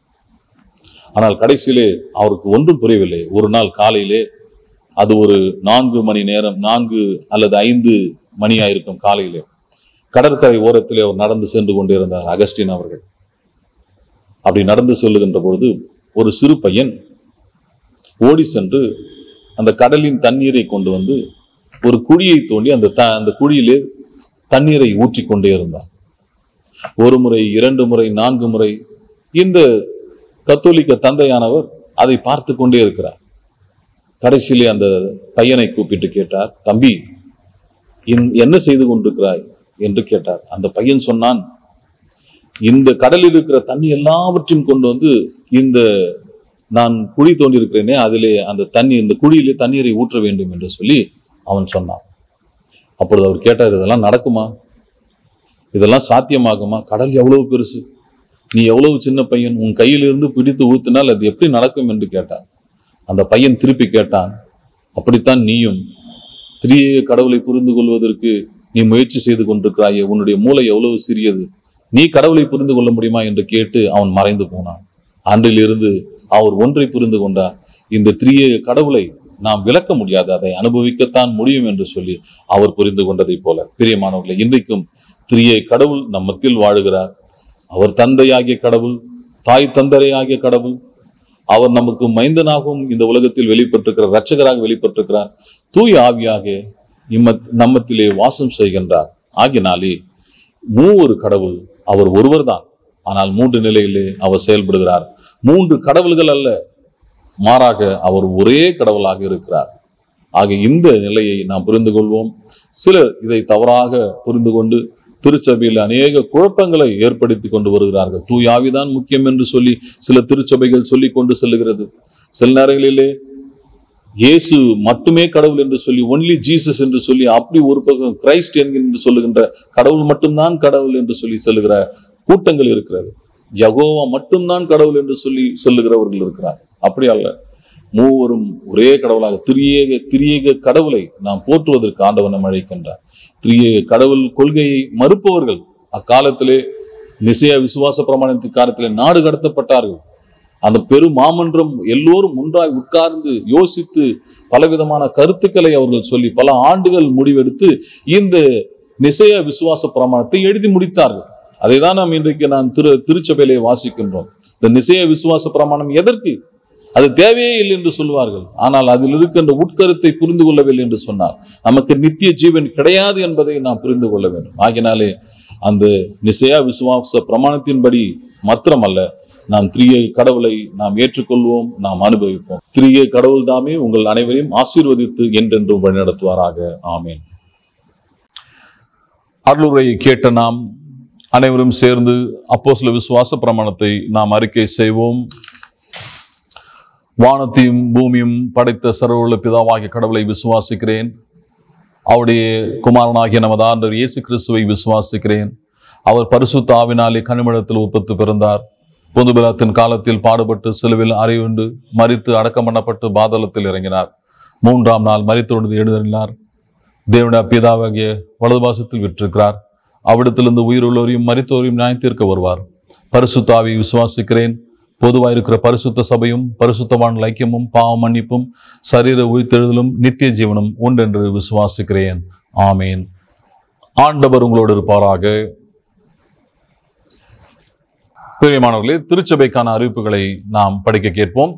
S1: ஆனால் கடைசியிலே அவருக்கு ஒன்றும் புரியவில்லை ஒரு நாள் காலையிலே அது ஒரு நான்கு மணி நேரம் நான்கு அல்லது ஐந்து மணியாயிருக்கும் காலையிலே கடற்கரை ஓரத்திலே அவர் நடந்து சென்று கொண்டிருந்தார் அகஸ்டின் அவர்கள் அப்படி நடந்து செல்லுகின்ற பொழுது ஒரு சிறு பையன் ஓடி சென்று அந்த கடலின் தண்ணீரை கொண்டு வந்து ஒரு குழியை தோண்டி அந்த த அந்த குழியிலே தண்ணீரை ஊற்றிக் கொண்டே இருந்தார் ஒரு முறை இரண்டு முறை நான்கு முறை இந்த கத்தோலிக்க தந்தையானவர் அதை பார்த்து கொண்டே இருக்கிறார் கடைசியிலே அந்த பையனை கூப்பிட்டு கேட்டார் தம்பி இன்- என்ன செய்து கொண்டிருக்கிறாய் என்று கேட்டார் அந்த பையன் சொன்னான் இந்த கடலில் இருக்கிற தண்ணி எல்லாவற்றையும் கொண்டு வந்து இந்த நான் குழி தோண்டி இருக்கிறேனே அதிலே அந்த தண்ணி இந்த குழியிலே தண்ணீரை ஊற்ற வேண்டும் என்று சொல்லி அவன் சொன்னான் அப்பொழுது அவர் கேட்டார் இதெல்லாம் நடக்குமா இதெல்லாம் சாத்தியமாகுமா கடல் எவ்வளவு பெருசு நீ எவ்வளவு சின்ன பையன் உன் கையிலிருந்து பிடித்து ஊத்தினால் அது எப்படி நடக்கும் என்று கேட்டார் அந்த பையன் திருப்பி கேட்டான் அப்படித்தான் நீயும் திரிய கடவுளை புரிந்து கொள்வதற்கு நீ முயற்சி செய்து கொண்டிருக்கிறாயே உன்னுடைய மூளை எவ்வளவு சிறியது நீ கடவுளை புரிந்து கொள்ள முடியுமா என்று கேட்டு அவன் மறைந்து போனான் அன்றிலிருந்து அவர் ஒன்றை புரிந்து கொண்டார் இந்த திரிய கடவுளை நாம் விளக்க முடியாது அதை அனுபவிக்கத்தான் முடியும் என்று சொல்லி அவர் புரிந்து கொண்டதைப் போல பிரியமானவர்களே இன்றைக்கும் திரிய கடவுள் நம் மத்தியில் வாழுகிறார் அவர் தந்தையாகிய கடவுள் தாய் தந்தரையாகிய கடவுள் அவர் நமக்கு மைந்தனாகவும் இந்த உலகத்தில் வெளிப்பட்டிருக்கிறார் இரட்சகராக வெளிப்பட்டிருக்கிறார் தூய ஆவியாக இம்மத் நம்மத்திலே வாசம் செய்கின்றார் ஆகினாலே மூவொரு கடவுள் அவர் ஒருவர்தான் ஆனால் மூன்று நிலையிலே அவர் செயல்படுகிறார் மூன்று கடவுள்கள் அல்ல மாறாக அவர் ஒரே கடவுளாக இருக்கிறார் ஆக இந்த நிலையை நாம் புரிந்து கொள்வோம் சிலர் இதை தவறாக புரிந்து கொண்டு திருச்சபையில் அநேக குழப்பங்களை ஏற்படுத்தி கொண்டு வருகிறார்கள் தூய ஆவிதான் முக்கியம் என்று சொல்லி சில திருச்சபைகள் சொல்லி கொண்டு செல்லுகிறது சில நேரங்களிலே இயேசு மட்டுமே கடவுள் என்று சொல்லி ஒன்லி ஜீசஸ் என்று சொல்லி அப்படி ஒரு பக்கம் கிரைஸ்ட் என்கின்ற சொல்லுகின்ற கடவுள் மட்டும்தான் கடவுள் என்று சொல்லி சொல்லுகிற கூட்டங்கள் இருக்கிறது யகோவா மட்டும்தான் கடவுள் என்று சொல்லி சொல்லுகிறவர்கள் இருக்கிறார் அப்படி அல்ல மூவரும் ஒரே கடவுளாக திரியேக திரியேக கடவுளை நாம் போற்றுவதற்கு ஆண்டவன் நம்மை அழைக்கின்றார் திரியேக கடவுள் கொள்கையை மறுப்பவர்கள் அக்காலத்திலே நிசைய விசுவாச பிரமாணத்தின் காலத்திலே நாடு கடத்தப்பட்டார்கள் அந்த பெரும் மாமன்றம் எல்லோரும் ஒன்றாய் உட்கார்ந்து யோசித்து பலவிதமான கருத்துக்களை அவர்கள் சொல்லி பல ஆண்டுகள் முடிவெடுத்து இந்த நிசைய விசுவாச பிரமாணத்தை எழுதி முடித்தார்கள் அதை தான் நாம் இன்றைக்கு நான் திரு திருச்சபையிலே வாசிக்கின்றோம் இந்த நிசைய விசுவாச பிரமாணம் எதற்கு அது தேவையே இல்லை என்று சொல்வார்கள் ஆனால் அதில் இருக்கின்ற உட்கருத்தை புரிந்து கொள்ளவில்லை என்று சொன்னார் நமக்கு நித்திய ஜீவன் கிடையாது என்பதை நாம் புரிந்து கொள்ள வேண்டும் ஆகினாலே அந்த நிசையா விசுவாச பிரமாணத்தின்படி மாத்திரமல்ல நாம் திரிய கடவுளை நாம் ஏற்றுக்கொள்வோம் நாம் அனுபவிப்போம் திரிய கடவுள் தாமே உங்கள் அனைவரையும் ஆசீர்வதித்து என்றென்றும் வழிநடத்துவாராக ஆமேன் அருளுரை கேட்ட நாம் அனைவரும் சேர்ந்து அப்போஸ்தல விசுவாச பிரமாணத்தை நாம் அறிக்கை செய்வோம் வானத்தையும் பூமியும் படைத்த சர்வஉள்ள பிதாவாகிய கடவுளை விசுவாசிக்கிறேன் அவருடைய குமாரனாகிய நமது ஆண்டவர் இயேசு கிறிஸ்துவை விசுவாசிக்கிறேன் அவர் பரிசுத்த ஆவினாலே கனிமழத்தில் உற்பத்தி பிறந்தார் பொதுபிலாத்தின் காலத்தில் பாடுபட்டு சிலுவில் அறிவுண்டு மரித்து அடக்கம் பண்ணப்பட்டு பாதளத்தில் இறங்கினார் மூன்றாம் நாள் மரித்தொழுது எழுதினார் தேவனுடைய பிதாவாகிய வலதுபாசத்தில் விற்றிருக்கிறார் அவ்விடத்திலிருந்து உயிருள்ளோரையும் மரித்தோரையும் நியாயத்தீர்க்க வருவார் பரிசுத்தாவை விசுவாசிக்கிறேன் பொதுவாக இருக்கிற பரிசுத்த சபையும் பரிசுத்தவான் ஐக்கியமும் பாவ மன்னிப்பும் சரீர உயிர்த்தெழுதலும் நித்திய ஜீவனும் ஒன்றென்று விசுவாசிக்கிறேன் ஆமேன் ஆண்டவர் உங்களோடு இருப்பாராக பிரியமானவர்களே திருச்சபைக்கான அறிவிப்புகளை நாம் படிக்க கேட்போம்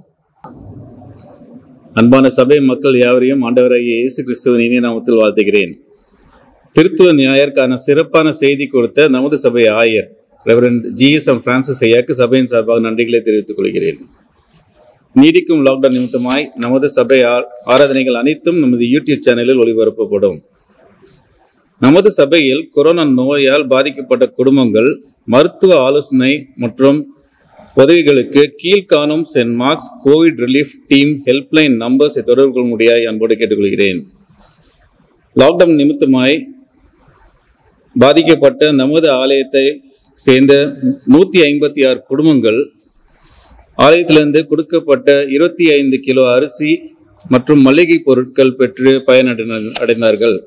S6: அன்பான சபை மக்கள் யாவரையும் ஆண்டவராகிய இயேசு கிறிஸ்துவின் இனிய நாமத்தில் வாழ்த்துகிறேன் திருத்துவ ஞாயருக்கான சிறப்பான செய்தி கொடுத்த நமது சபை ஆயர் ரெவரண்ட் ஜிஎஸ்எம் பிரான்சிஸ் ஐயாக்கு சபையின் சார்பாக நன்றிகளை தெரிவித்துக் கொள்கிறேன் நீடிக்கும் லாக்டவுன் நிமித்தமாய் நமது சபை ஆ- ஆராதனைகள் அனைத்தும் நமது யூடியூப் சேனலில் ஒளிபரப்பப்படும் நமது சபையில் கொரோனா நோயால் பாதிக்கப்பட்ட குடும்பங்கள் மருத்துவ ஆலோசனை மற்றும் உதவிகளுக்கு கீழ்காணும் Saint Mark's Covid relief team helpline நம்பர்ஸை தொடர்பு கொள்ள முடியாய் அன்போடு கேட்டுக்கொள்கிறேன் லாக்டவுன் நிமித்தமாய் பாதிக்கப்பட்ட நமது ஆலயத்தை சேர்ந்த நூற்றி ஐம்பத்தி ஆறு குடும்பங்கள் ஆலயத்திலிருந்து கொடுக்கப்பட்ட இருபத்தி ஐந்து கிலோ அரிசி மற்றும் மளிகை பொருட்கள் பெற்று பயனடைந்த அடைந்தார்கள்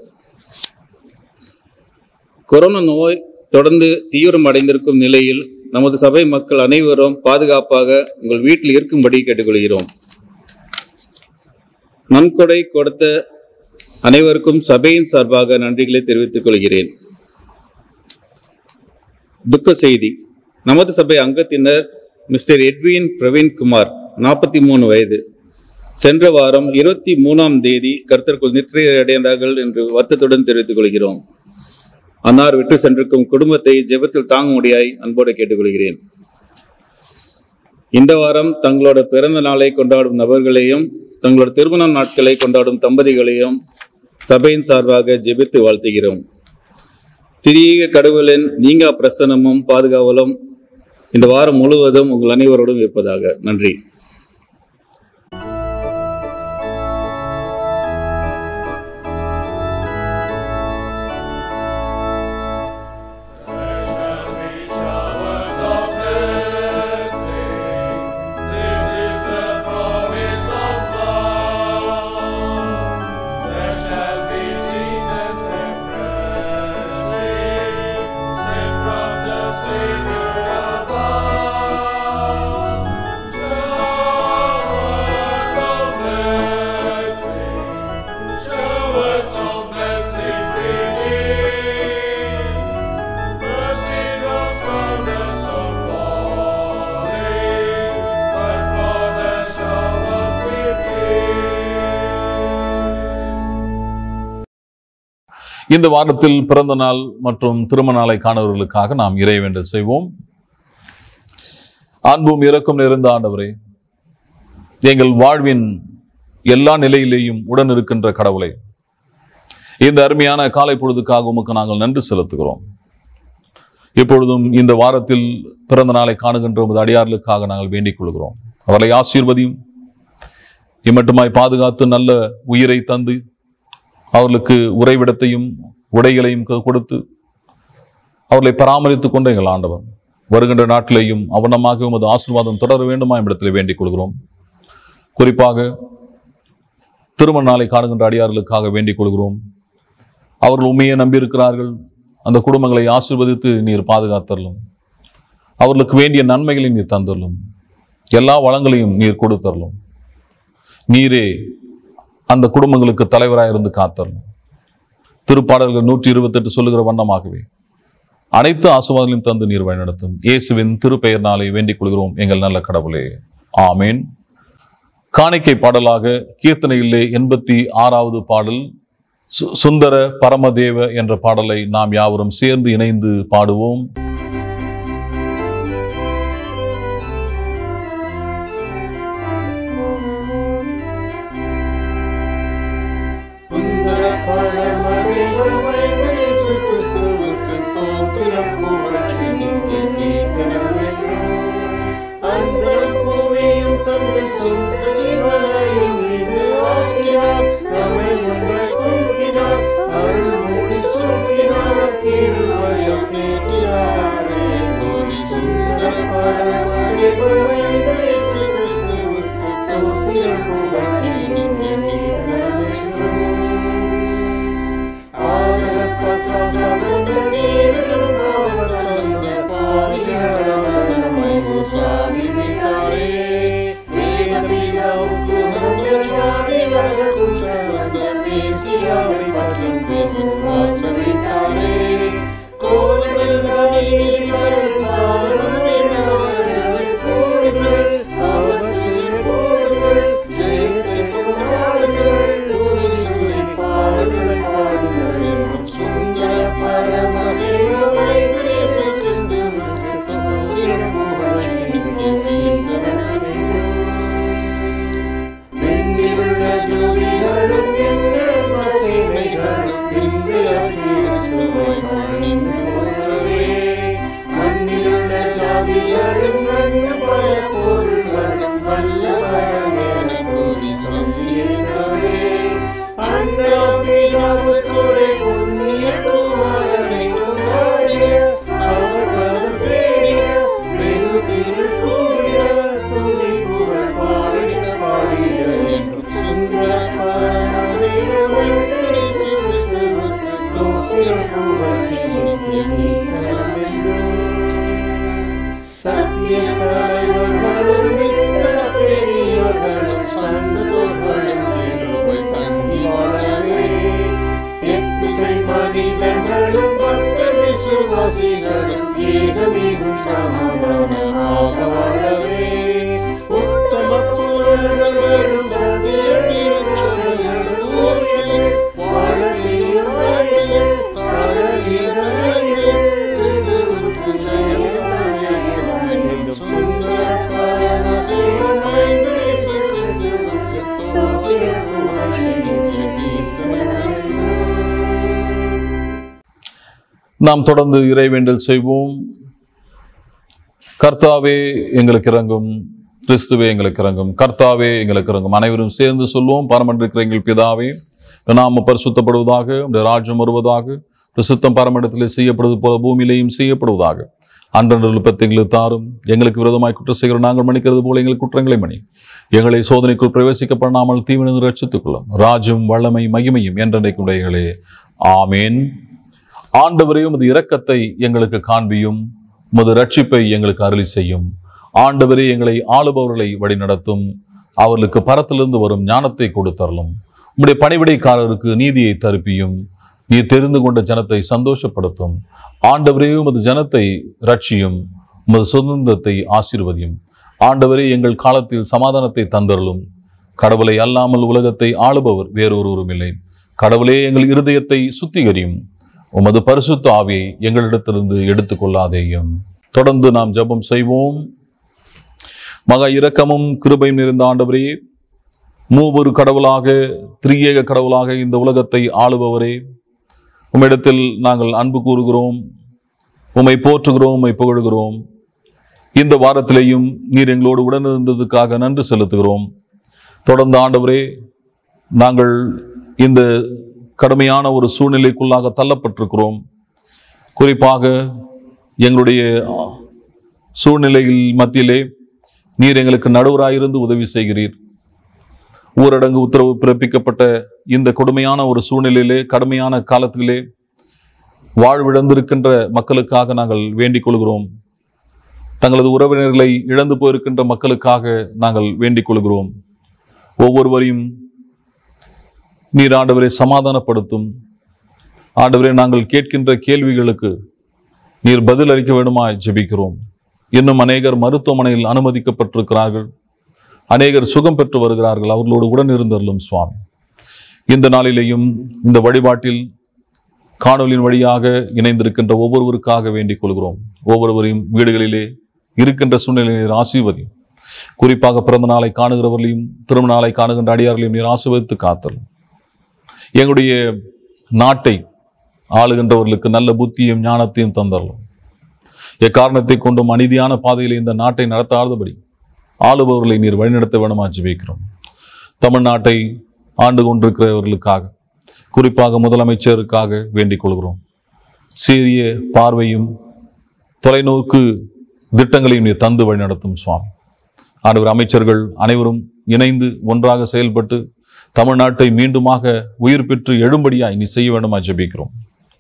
S6: கொரோனா நோய் தொடர்ந்து தீவிரம் அடைந்திருக்கும் நிலையில் நமது சபை மக்கள் அனைவரும் பாதுகாப்பாக உங்கள் வீட்டில் இருக்கும்படி கேட்டுக்கொள்கிறோம் நன்கொடை கொடுத்த அனைவருக்கும் சபையின் சார்பாக நன்றிகளை தெரிவித்துக் கொள்கிறேன் துக்க செய்தி நமது சபை அங்கத்தினர் மிஸ்டர் எட்வின் பிரவீன்குமார் நாற்பத்தி மூணு வயது சென்ற வாரம் இருபத்தி மூணாம் தேதி கர்த்தருக்குள் நித்திரை அடைந்தார்கள் என்று வருத்தத்துடன் தெரிவித்துக் கொள்கிறோம் அன்னார் விட்டு சென்றிருக்கும் குடும்பத்தை ஜெபத்தில் தாங்க முடியாய் அன்போடு கேட்டுக்கொள்கிறேன் இந்த வாரம் தங்களோட பிறந்த நாளை கொண்டாடும் நபர்களையும் தங்களோட திருமண நாட்களை கொண்டாடும் தம்பதிகளையும் சபையின் சார்பாக ஜெபித்து வாழ்த்துகிறோம் திரியக கடவுளின் நீங்கா பிரசனமும் பாதுகாவலும் இந்த வாரம் முழுவதும் உங்கள் அனைவரோடும் இருப்பதாக நன்றி
S7: Showers of blessing.
S1: இந்த வாரத்தில் பிறந்த நாள் மற்றும் திருமண நாளை காணவர்களுக்காக நாம் இறைவேண்டல் செய்வோம் அன்பும் இரக்கம் நிறைந்த ஆண்டவரே எங்கள் வாழ்வின் எல்லா நிலையிலேயும் உடன் இருக்கின்ற கடவுளை இந்த அருமையான காலை பொழுதுக்காக உமக்கு நாங்கள் நன்றி செலுத்துகிறோம் இப்பொழுதும் இந்த வாரத்தில் பிறந்த நாளை காணுகின்ற உமது அடியார்களுக்காக நாங்கள் வேண்டிக் கொள்கிறோம் அவர்களை ஆசீர்வதியும் இம்மட்டுமாய் பாதுகாத்து நல்ல உயிரை தந்து அவர்களுக்கு உறைவிடத்தையும் உடைகளையும் கொ- கொடுத்து அவர்களை பராமரித்துக் கொண்ட எங்கள் ஆண்டவர் வருகின்ற நாட்டிலேயும் அவனமாக உமது ஆசீர்வாதம் தொடர வேண்டுமா இடத்தில் வேண்டிக் கொள்கிறோம் குறிப்பாக திருமண நாளை காணுகின்ற அடியார்களுக்காக வேண்டிக் கொள்கிறோம் அவர்கள் உண்மையை நம்பியிருக்கிறார்கள் அந்த குடும்பங்களை ஆசீர்வதித்து நீர் பாதுகாத்தரலும் அவர்களுக்கு வேண்டிய நன்மைகளை நீர் தந்தரலும் எல்லா வளங்களையும் நீர் கொடுத்தரலும் நீரே அந்த குடும்பங்களுக்கு தலைவராக இருந்து காத்தரலும் திருப்பாடல்கள் நூற்றி இருபத்தெட்டு சொல்லுகிற வண்ணமாகவே அனைத்து ஆசீர்வாதங்களையும் தந்து நீர் வழிநடத்தும் இயேசுவின் திருப்பெயர்னாலே வேண்டிக் கொள்கிறோம் எங்கள் நல்ல கடவுளே ஆமேன் காணிக்கை பாடலாக கீர்த்தனையிலே எண்பத்தி ஆறாவது பாடல் சு- சுந்தர பரமதேவ என்ற பாடலை நாம் யாவரும் சேர்ந்து இணைந்து பாடுவோம்
S5: சுந்தர பரமதேவனை இயேசு கிறிஸ்துவுக்கு ஸ்தோத்திரம் புகழ்ச்சி நித்திய கீர்த்தனமென்றும். அந்தரம் பூமியும் தந்து சொந்த ஜீவனையும் இது ஆக்கினார். நம்மை ஒன்றாய் கூட்டினார். அருள்மொழி சூட்டினார். திருவயம் தேற்றினாரே. துதி சுந்தர பரமதேவனை இயேசு கிறிஸ்துவுக்கு ஸ்தோத்திரம் புகழ்ச்சி நித்திய கீர்த்தனமென்றும். ஜெயத்தை கொண்டாடுங்கள் துணி சொல்லி பாடுங்கள் பாடுங்கள் சுந்தர பரமதேவனை இயேசு கிறிஸ்துவுக்கு ஸ்தோத்திரம் புகழ்ச்சி நித்திய கீர்த்தனமென்றும். விண்ணிலுள்ள ஜோதிகளும் எங்கள் சேனைகளும் இந்திய கிறிஸ்துவை பணிந்து போற்றவே. மண்ணிலுள்ள ஜாதிகளும் நன்கு பல பொருள்களும் வல்லவரென துதி சொல்லியிருக்கவே. அன்றாபிதாவுக்குரை புண்ணிய குமாரனை கொண்டாடிய, அவர் பதம் தேடிய, வெகு திருக்கூறிய, துதி புகழ் பாடிட பாடிட என்று சுந்தர பரமதேவனை இயேசு கிறிஸ்துவுக்கு ஸ்தோத்திரம் புகழ்ச்சி நித்திய கீர்த்தனமென்றும். சத்திய தலைவர்களும் மிக்க பெரியவர்களும் சந்தோர்களும் கிருபை தங்கி வாழவே எத்திசை மனிதர்களும் பக்த விசுவாசிகளும் ஏகமிகும் சமாதானமாக வாழவே உத்தம புதர்களும் சத்திய திருச்சபைகளும் ஊழியர்கள் வாழ செய்யும் வழியில் தாழலில் கிறிஸ்துவுக்கு ஜெயம் என்றும் சுந்தர பரமதேவனை இயேசு கிறிஸ்துவுக்கு ஸ்தோத்திரம் புகழ்ச்சி நித்திய கீர்த்தனமென்றும்.
S1: நாம் தொடர்ந்து இறைவேண்டல் செய்வோம் கர்த்தாவே எங்களுக்கு இறங்கும் கிறிஸ்துவே எங்களுக்கு இறங்கும் கர்த்தாவே எங்களுக்கு இறங்கும் அனைவரும் சேர்ந்து சொல்வோம் பரமண்டிருக்கிற எங்கள் பிதாவே நாம பரிசுத்தப்படுவதாக உடைய ராஜ்யம் வருவதாக பிரசுத்தம் பரமண்டத்திலே செய்யப்படுவது போல பூமியிலேயும் செய்யப்படுவதாக அன்றன்று பத்திங்களுக்கு தாரும் எங்களுக்கு விரோதமாய் குற்றம் செய்கிற நாங்கள் மன்னிக்கிறது போல எங்கள் குற்றங்களை மணி எங்களை சோதனைக்குள் பிரவேசிக்க பண்ணாமல் தீவினிருந்து ரட்சித்துக் கொள்ளும் ராஜ்யம் வல்லமை மகிமையும் என்றென்றைக்கும் உடையகளே ஆமேன் ஆண்டவரே உமது இரக்கத்தை எங்களுக்கு காண்பியும் உமது ரட்சிப்பை எங்களுக்கு அருளி செய்யும் ஆண்டவரே எங்களை ஆளுபவர்களை வழிநடத்தும் அவர்களுக்கு பரத்திலிருந்து வரும் ஞானத்தை கொடுத்தரலும் உம்முடைய பணிவிடைக்காரருக்கு நீதியை தருப்பியும் நீர் தெரிந்து கொண்ட ஜனத்தை சந்தோஷப்படுத்தும் ஆண்டவரே உமது ஜனத்தை ரட்சியும் உமது சுதந்திரத்தை ஆசீர்வதியும் ஆண்டவரே எங்கள் காலத்தில் சமாதானத்தை தந்தருளும் கடவுளை அல்லாமல் உலகத்தை ஆளுபவர் வேறொருவரும் இல்லை கடவுளே எங்கள் இருதயத்தை சுத்திகரியும் உமது பரிசுத்த ஆவியை எங்களிடத்திலிருந்து எடுத்துக்கொள்ளாதேயும் தொடர்ந்து நாம் ஜெபம் செய்வோம் மகா இரக்கமும் கிருபையும் நிறைந்த ஆண்டவரே மூவொரு கடவுளாக திரியேக கடவுளாக இந்த உலகத்தை ஆளுபவரே உம்மிடத்தில் நாங்கள் அன்பு கூறுகிறோம் உம்மை போற்றுகிறோம் உம்மை புகழுகிறோம் இந்த வாரத்திலேயும் நீர் எங்களோடு உடனிருந்ததுக்காக நன்றி செலுத்துகிறோம் தொடர்ந்து ஆண்டவரே நாங்கள் இந்த கடுமையான ஒரு சூழ்நிலைக்குள்ளாக தள்ளப்பட்டிருக்கிறோம் குறிப்பாக எங்களுடைய சூழ்நிலையில் மத்தியிலே நீர் எங்களுக்கு நடுவராயிருந்து உதவி செய்கிறீர் ஊரடங்கு உத்தரவு பிறப்பிக்கப்பட்ட இந்த கொடுமையான ஒரு சூழ்நிலையிலே கடுமையான காலத்திலே வாழ்விழந்திருக்கின்ற மக்களுக்காக நாங்கள் வேண்டிக் கொள்கிறோம் தங்களது உறவினர்களை இழந்து போயிருக்கின்ற மக்களுக்காக நாங்கள் வேண்டிக் கொள்கிறோம் ஒவ்வொருவரையும் நீர் ஆண்டவரை சமாதானப்படுத்தும் ஆண்டவரே நாங்கள் கேட்கின்ற கேள்விகளுக்கு நீர் பதில் அளிக்க வேண்டுமாய் ஜெபிக்கிறோம் இன்னும் அநேகர் மருத்துவமனையில் அனுமதிக்கப்பட்டிருக்கிறார்கள் அநேகர் சுகம் பெற்று வருகிறார்கள் அவர்களோடு உடன் இருந்தருளும் சுவாமி இந்த நாளிலேயும் இந்த வழிபாட்டில் காணொலியின் வழியாக இணைந்திருக்கின்ற ஒவ்வொருவருக்காக வேண்டிக் கொள்கிறோம் ஒவ்வொருவரையும் வீடுகளிலே இருக்கின்ற சூழ்நிலையில் ஆசீர்வதியும் குறிப்பாக பிறந்த நாளை காணுகிறவர்களையும் திருமண நாளை காணுகின்ற அடியார்களையும் நீர் ஆசீர்வதித்து காத்தலும் எங்களுடைய நாட்டை ஆளுகின்றவர்களுக்கு நல்ல புத்தியும் ஞானத்தையும் தந்தரலும் எக்காரணத்தை கொண்டும் அநீதியான பாதையில் இந்த நாட்டை நடத்தாதபடி ஆளுபவர்களை நீர் வழிநடத்த வேணுமா ஜெபிக்கிறோம் தமிழ்நாட்டை ஆண்டு கொண்டிருக்கிறவர்களுக்காக குறிப்பாக முதலமைச்சருக்காக வேண்டிக் கொள்கிறோம் சீரிய பார்வையும் தொலைநோக்கு திட்டங்களையும் நீர் தந்து வழிநடத்தும் சுவாமி ஆண்டவர் அமைச்சர்கள் அனைவரும் இணைந்து ஒன்றாக செயல்பட்டு தமிழ்நாட்டை மீண்டுமாக உயிர் பெற்று எழும்படியாய் நீ செய்ய வேண்டுமா ஜெபிக்கிறோம்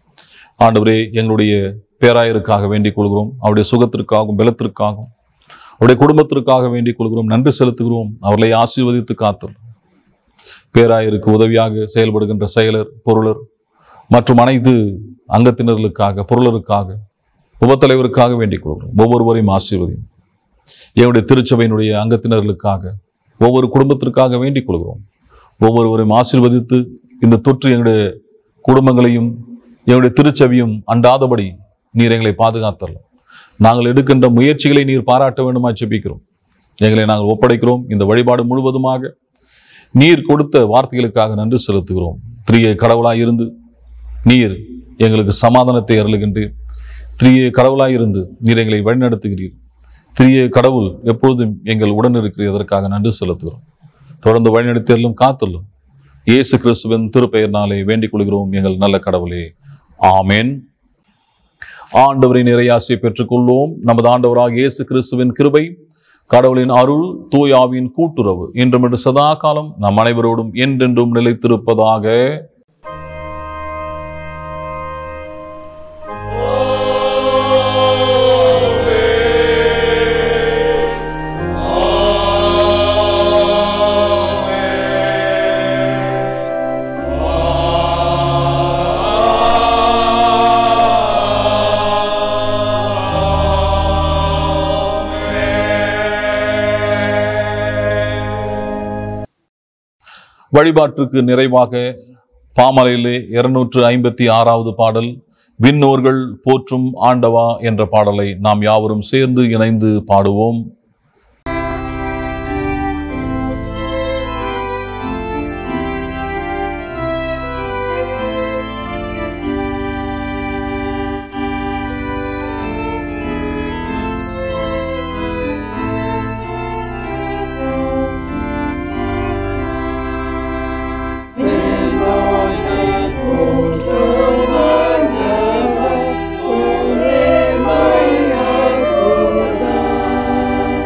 S1: ஆண்டவரே எங்களுடைய பேராயருக்காக வேண்டிக் கொள்கிறோம் அவருடைய சுகத்திற்காகவும் பலத்திற்காகவும் அவருடைய குடும்பத்திற்காக வேண்டிக் கொள்கிறோம் நன்றி செலுத்துகிறோம் அவர்களை ஆசீர்வதித்து காத்தல் பேராயருக்கு உதவியாக செயல்படுகின்ற செயலர் பொருளர் மற்றும் அனைத்து அங்கத்தினர்களுக்காக பொருளருக்காக உபத்தலைவருக்காக வேண்டிக் கொள்கிறோம் ஒவ்வொருவரையும் ஆசீர்வதியும் என்னுடைய திருச்சபையினுடைய அங்கத்தினர்களுக்காக ஒவ்வொரு குடும்பத்திற்காக வேண்டிக் கொள்கிறோம் ஒவ்வொருவரையும் ஆசீர்வதித்து இந்த தொற்று எங்களுடைய குடும்பங்களையும் எங்களுடைய திருச்சபையும் அண்டாதபடி நீர் எங்களை பாதுகாத்தரலாம் நாங்கள் எடுக்கின்ற முயற்சிகளை நீர் பாராட்ட வேண்டுமா ஜெபிக்கிறோம் எங்களை நாங்கள் ஒப்படைக்கிறோம் இந்த வழிபாடு முழுவதுமாக நீர் கொடுத்த வார்த்தைகளுக்காக நன்றி செலுத்துகிறோம் திரிய கடவுளாய் இருந்து நீர் எங்களுக்கு சமாதானத்தை அருளுகின்றீர் திரிய கடவுளாய் இருந்து நீர் எங்களை வழிநடத்துகிறீர் திரிய கடவுள் எப்பொழுதும் எங்கள் உடன் இருக்கிறீர் அதற்காக நன்றி செலுத்துகிறோம் தொடர்ந்து வழிநடத்தியலும் காத்தலும் இயேசு கிறிஸ்துவின் திருப்பெயர்னாலே வேண்டிக் கொள்கிறோம் எங்கள் நல்ல கடவுளே ஆமென் ஆண்டவரின் இறையாசை பெற்றுக்கொள்வோம் நமது ஆண்டவராக இயேசு கிறிஸ்துவின் கிருபை கடவுளின் அருள் தூயாவின் கூட்டுறவு இன்றும் என்று சதா காலம் நம் அனைவரோடும் என்றென்றும் நிலைத்திருப்பதாக வழிபாட்டிற்கு நிறைவாக பாமலையிலே இருநூற்று ஐம்பத்தி ஆறாவது பாடல் விண்ணோர்கள் போற்றும் ஆண்டவா என்ற பாடலை நாம் யாவரும் சேர்ந்து இணைந்து பாடுவோம்
S5: Amen.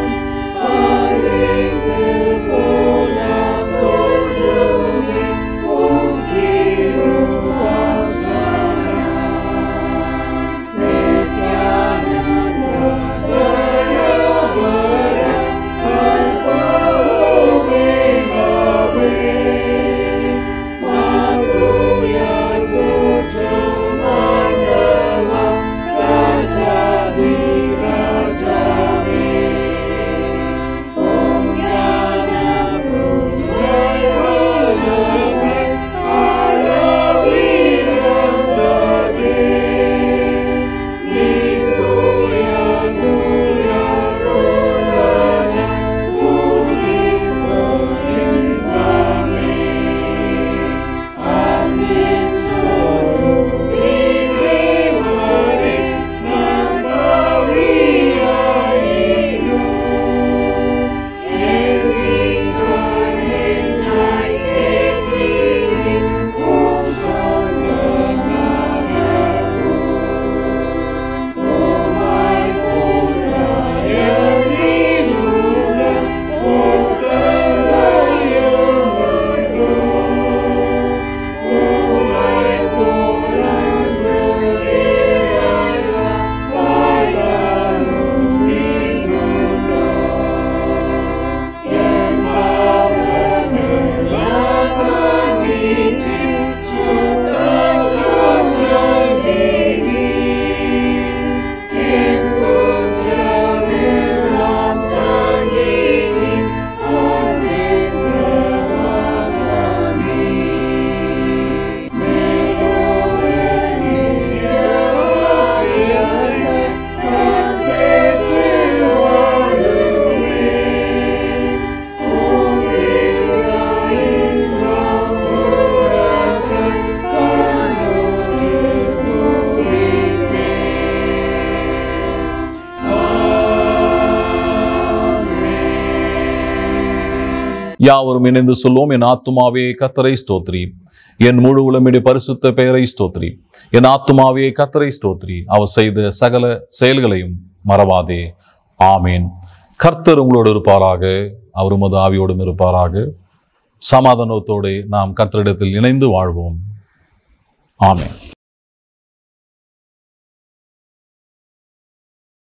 S1: யாவரும் இணைந்து சொல்வோம் என் ஆத்துமாவே கத்தரை ஸ்தோத்ரி என் முழு உளமிடைய பரிசுத்த பெயரை ஸ்தோத்ரி என் ஆத்துமாவே கத்தரை ஸ்தோத்ரி அவர் செய்த சகல செயல்களையும் மறவாதே ஆமேன் கர்த்தர் உங்களோடு இருப்பாராக அவர் உமது ஆவியோடும் இருப்பாராக சமாதானத்தோடு நாம் கர்த்தரிடத்தில் இணைந்து வாழ்வோம் ஆமென்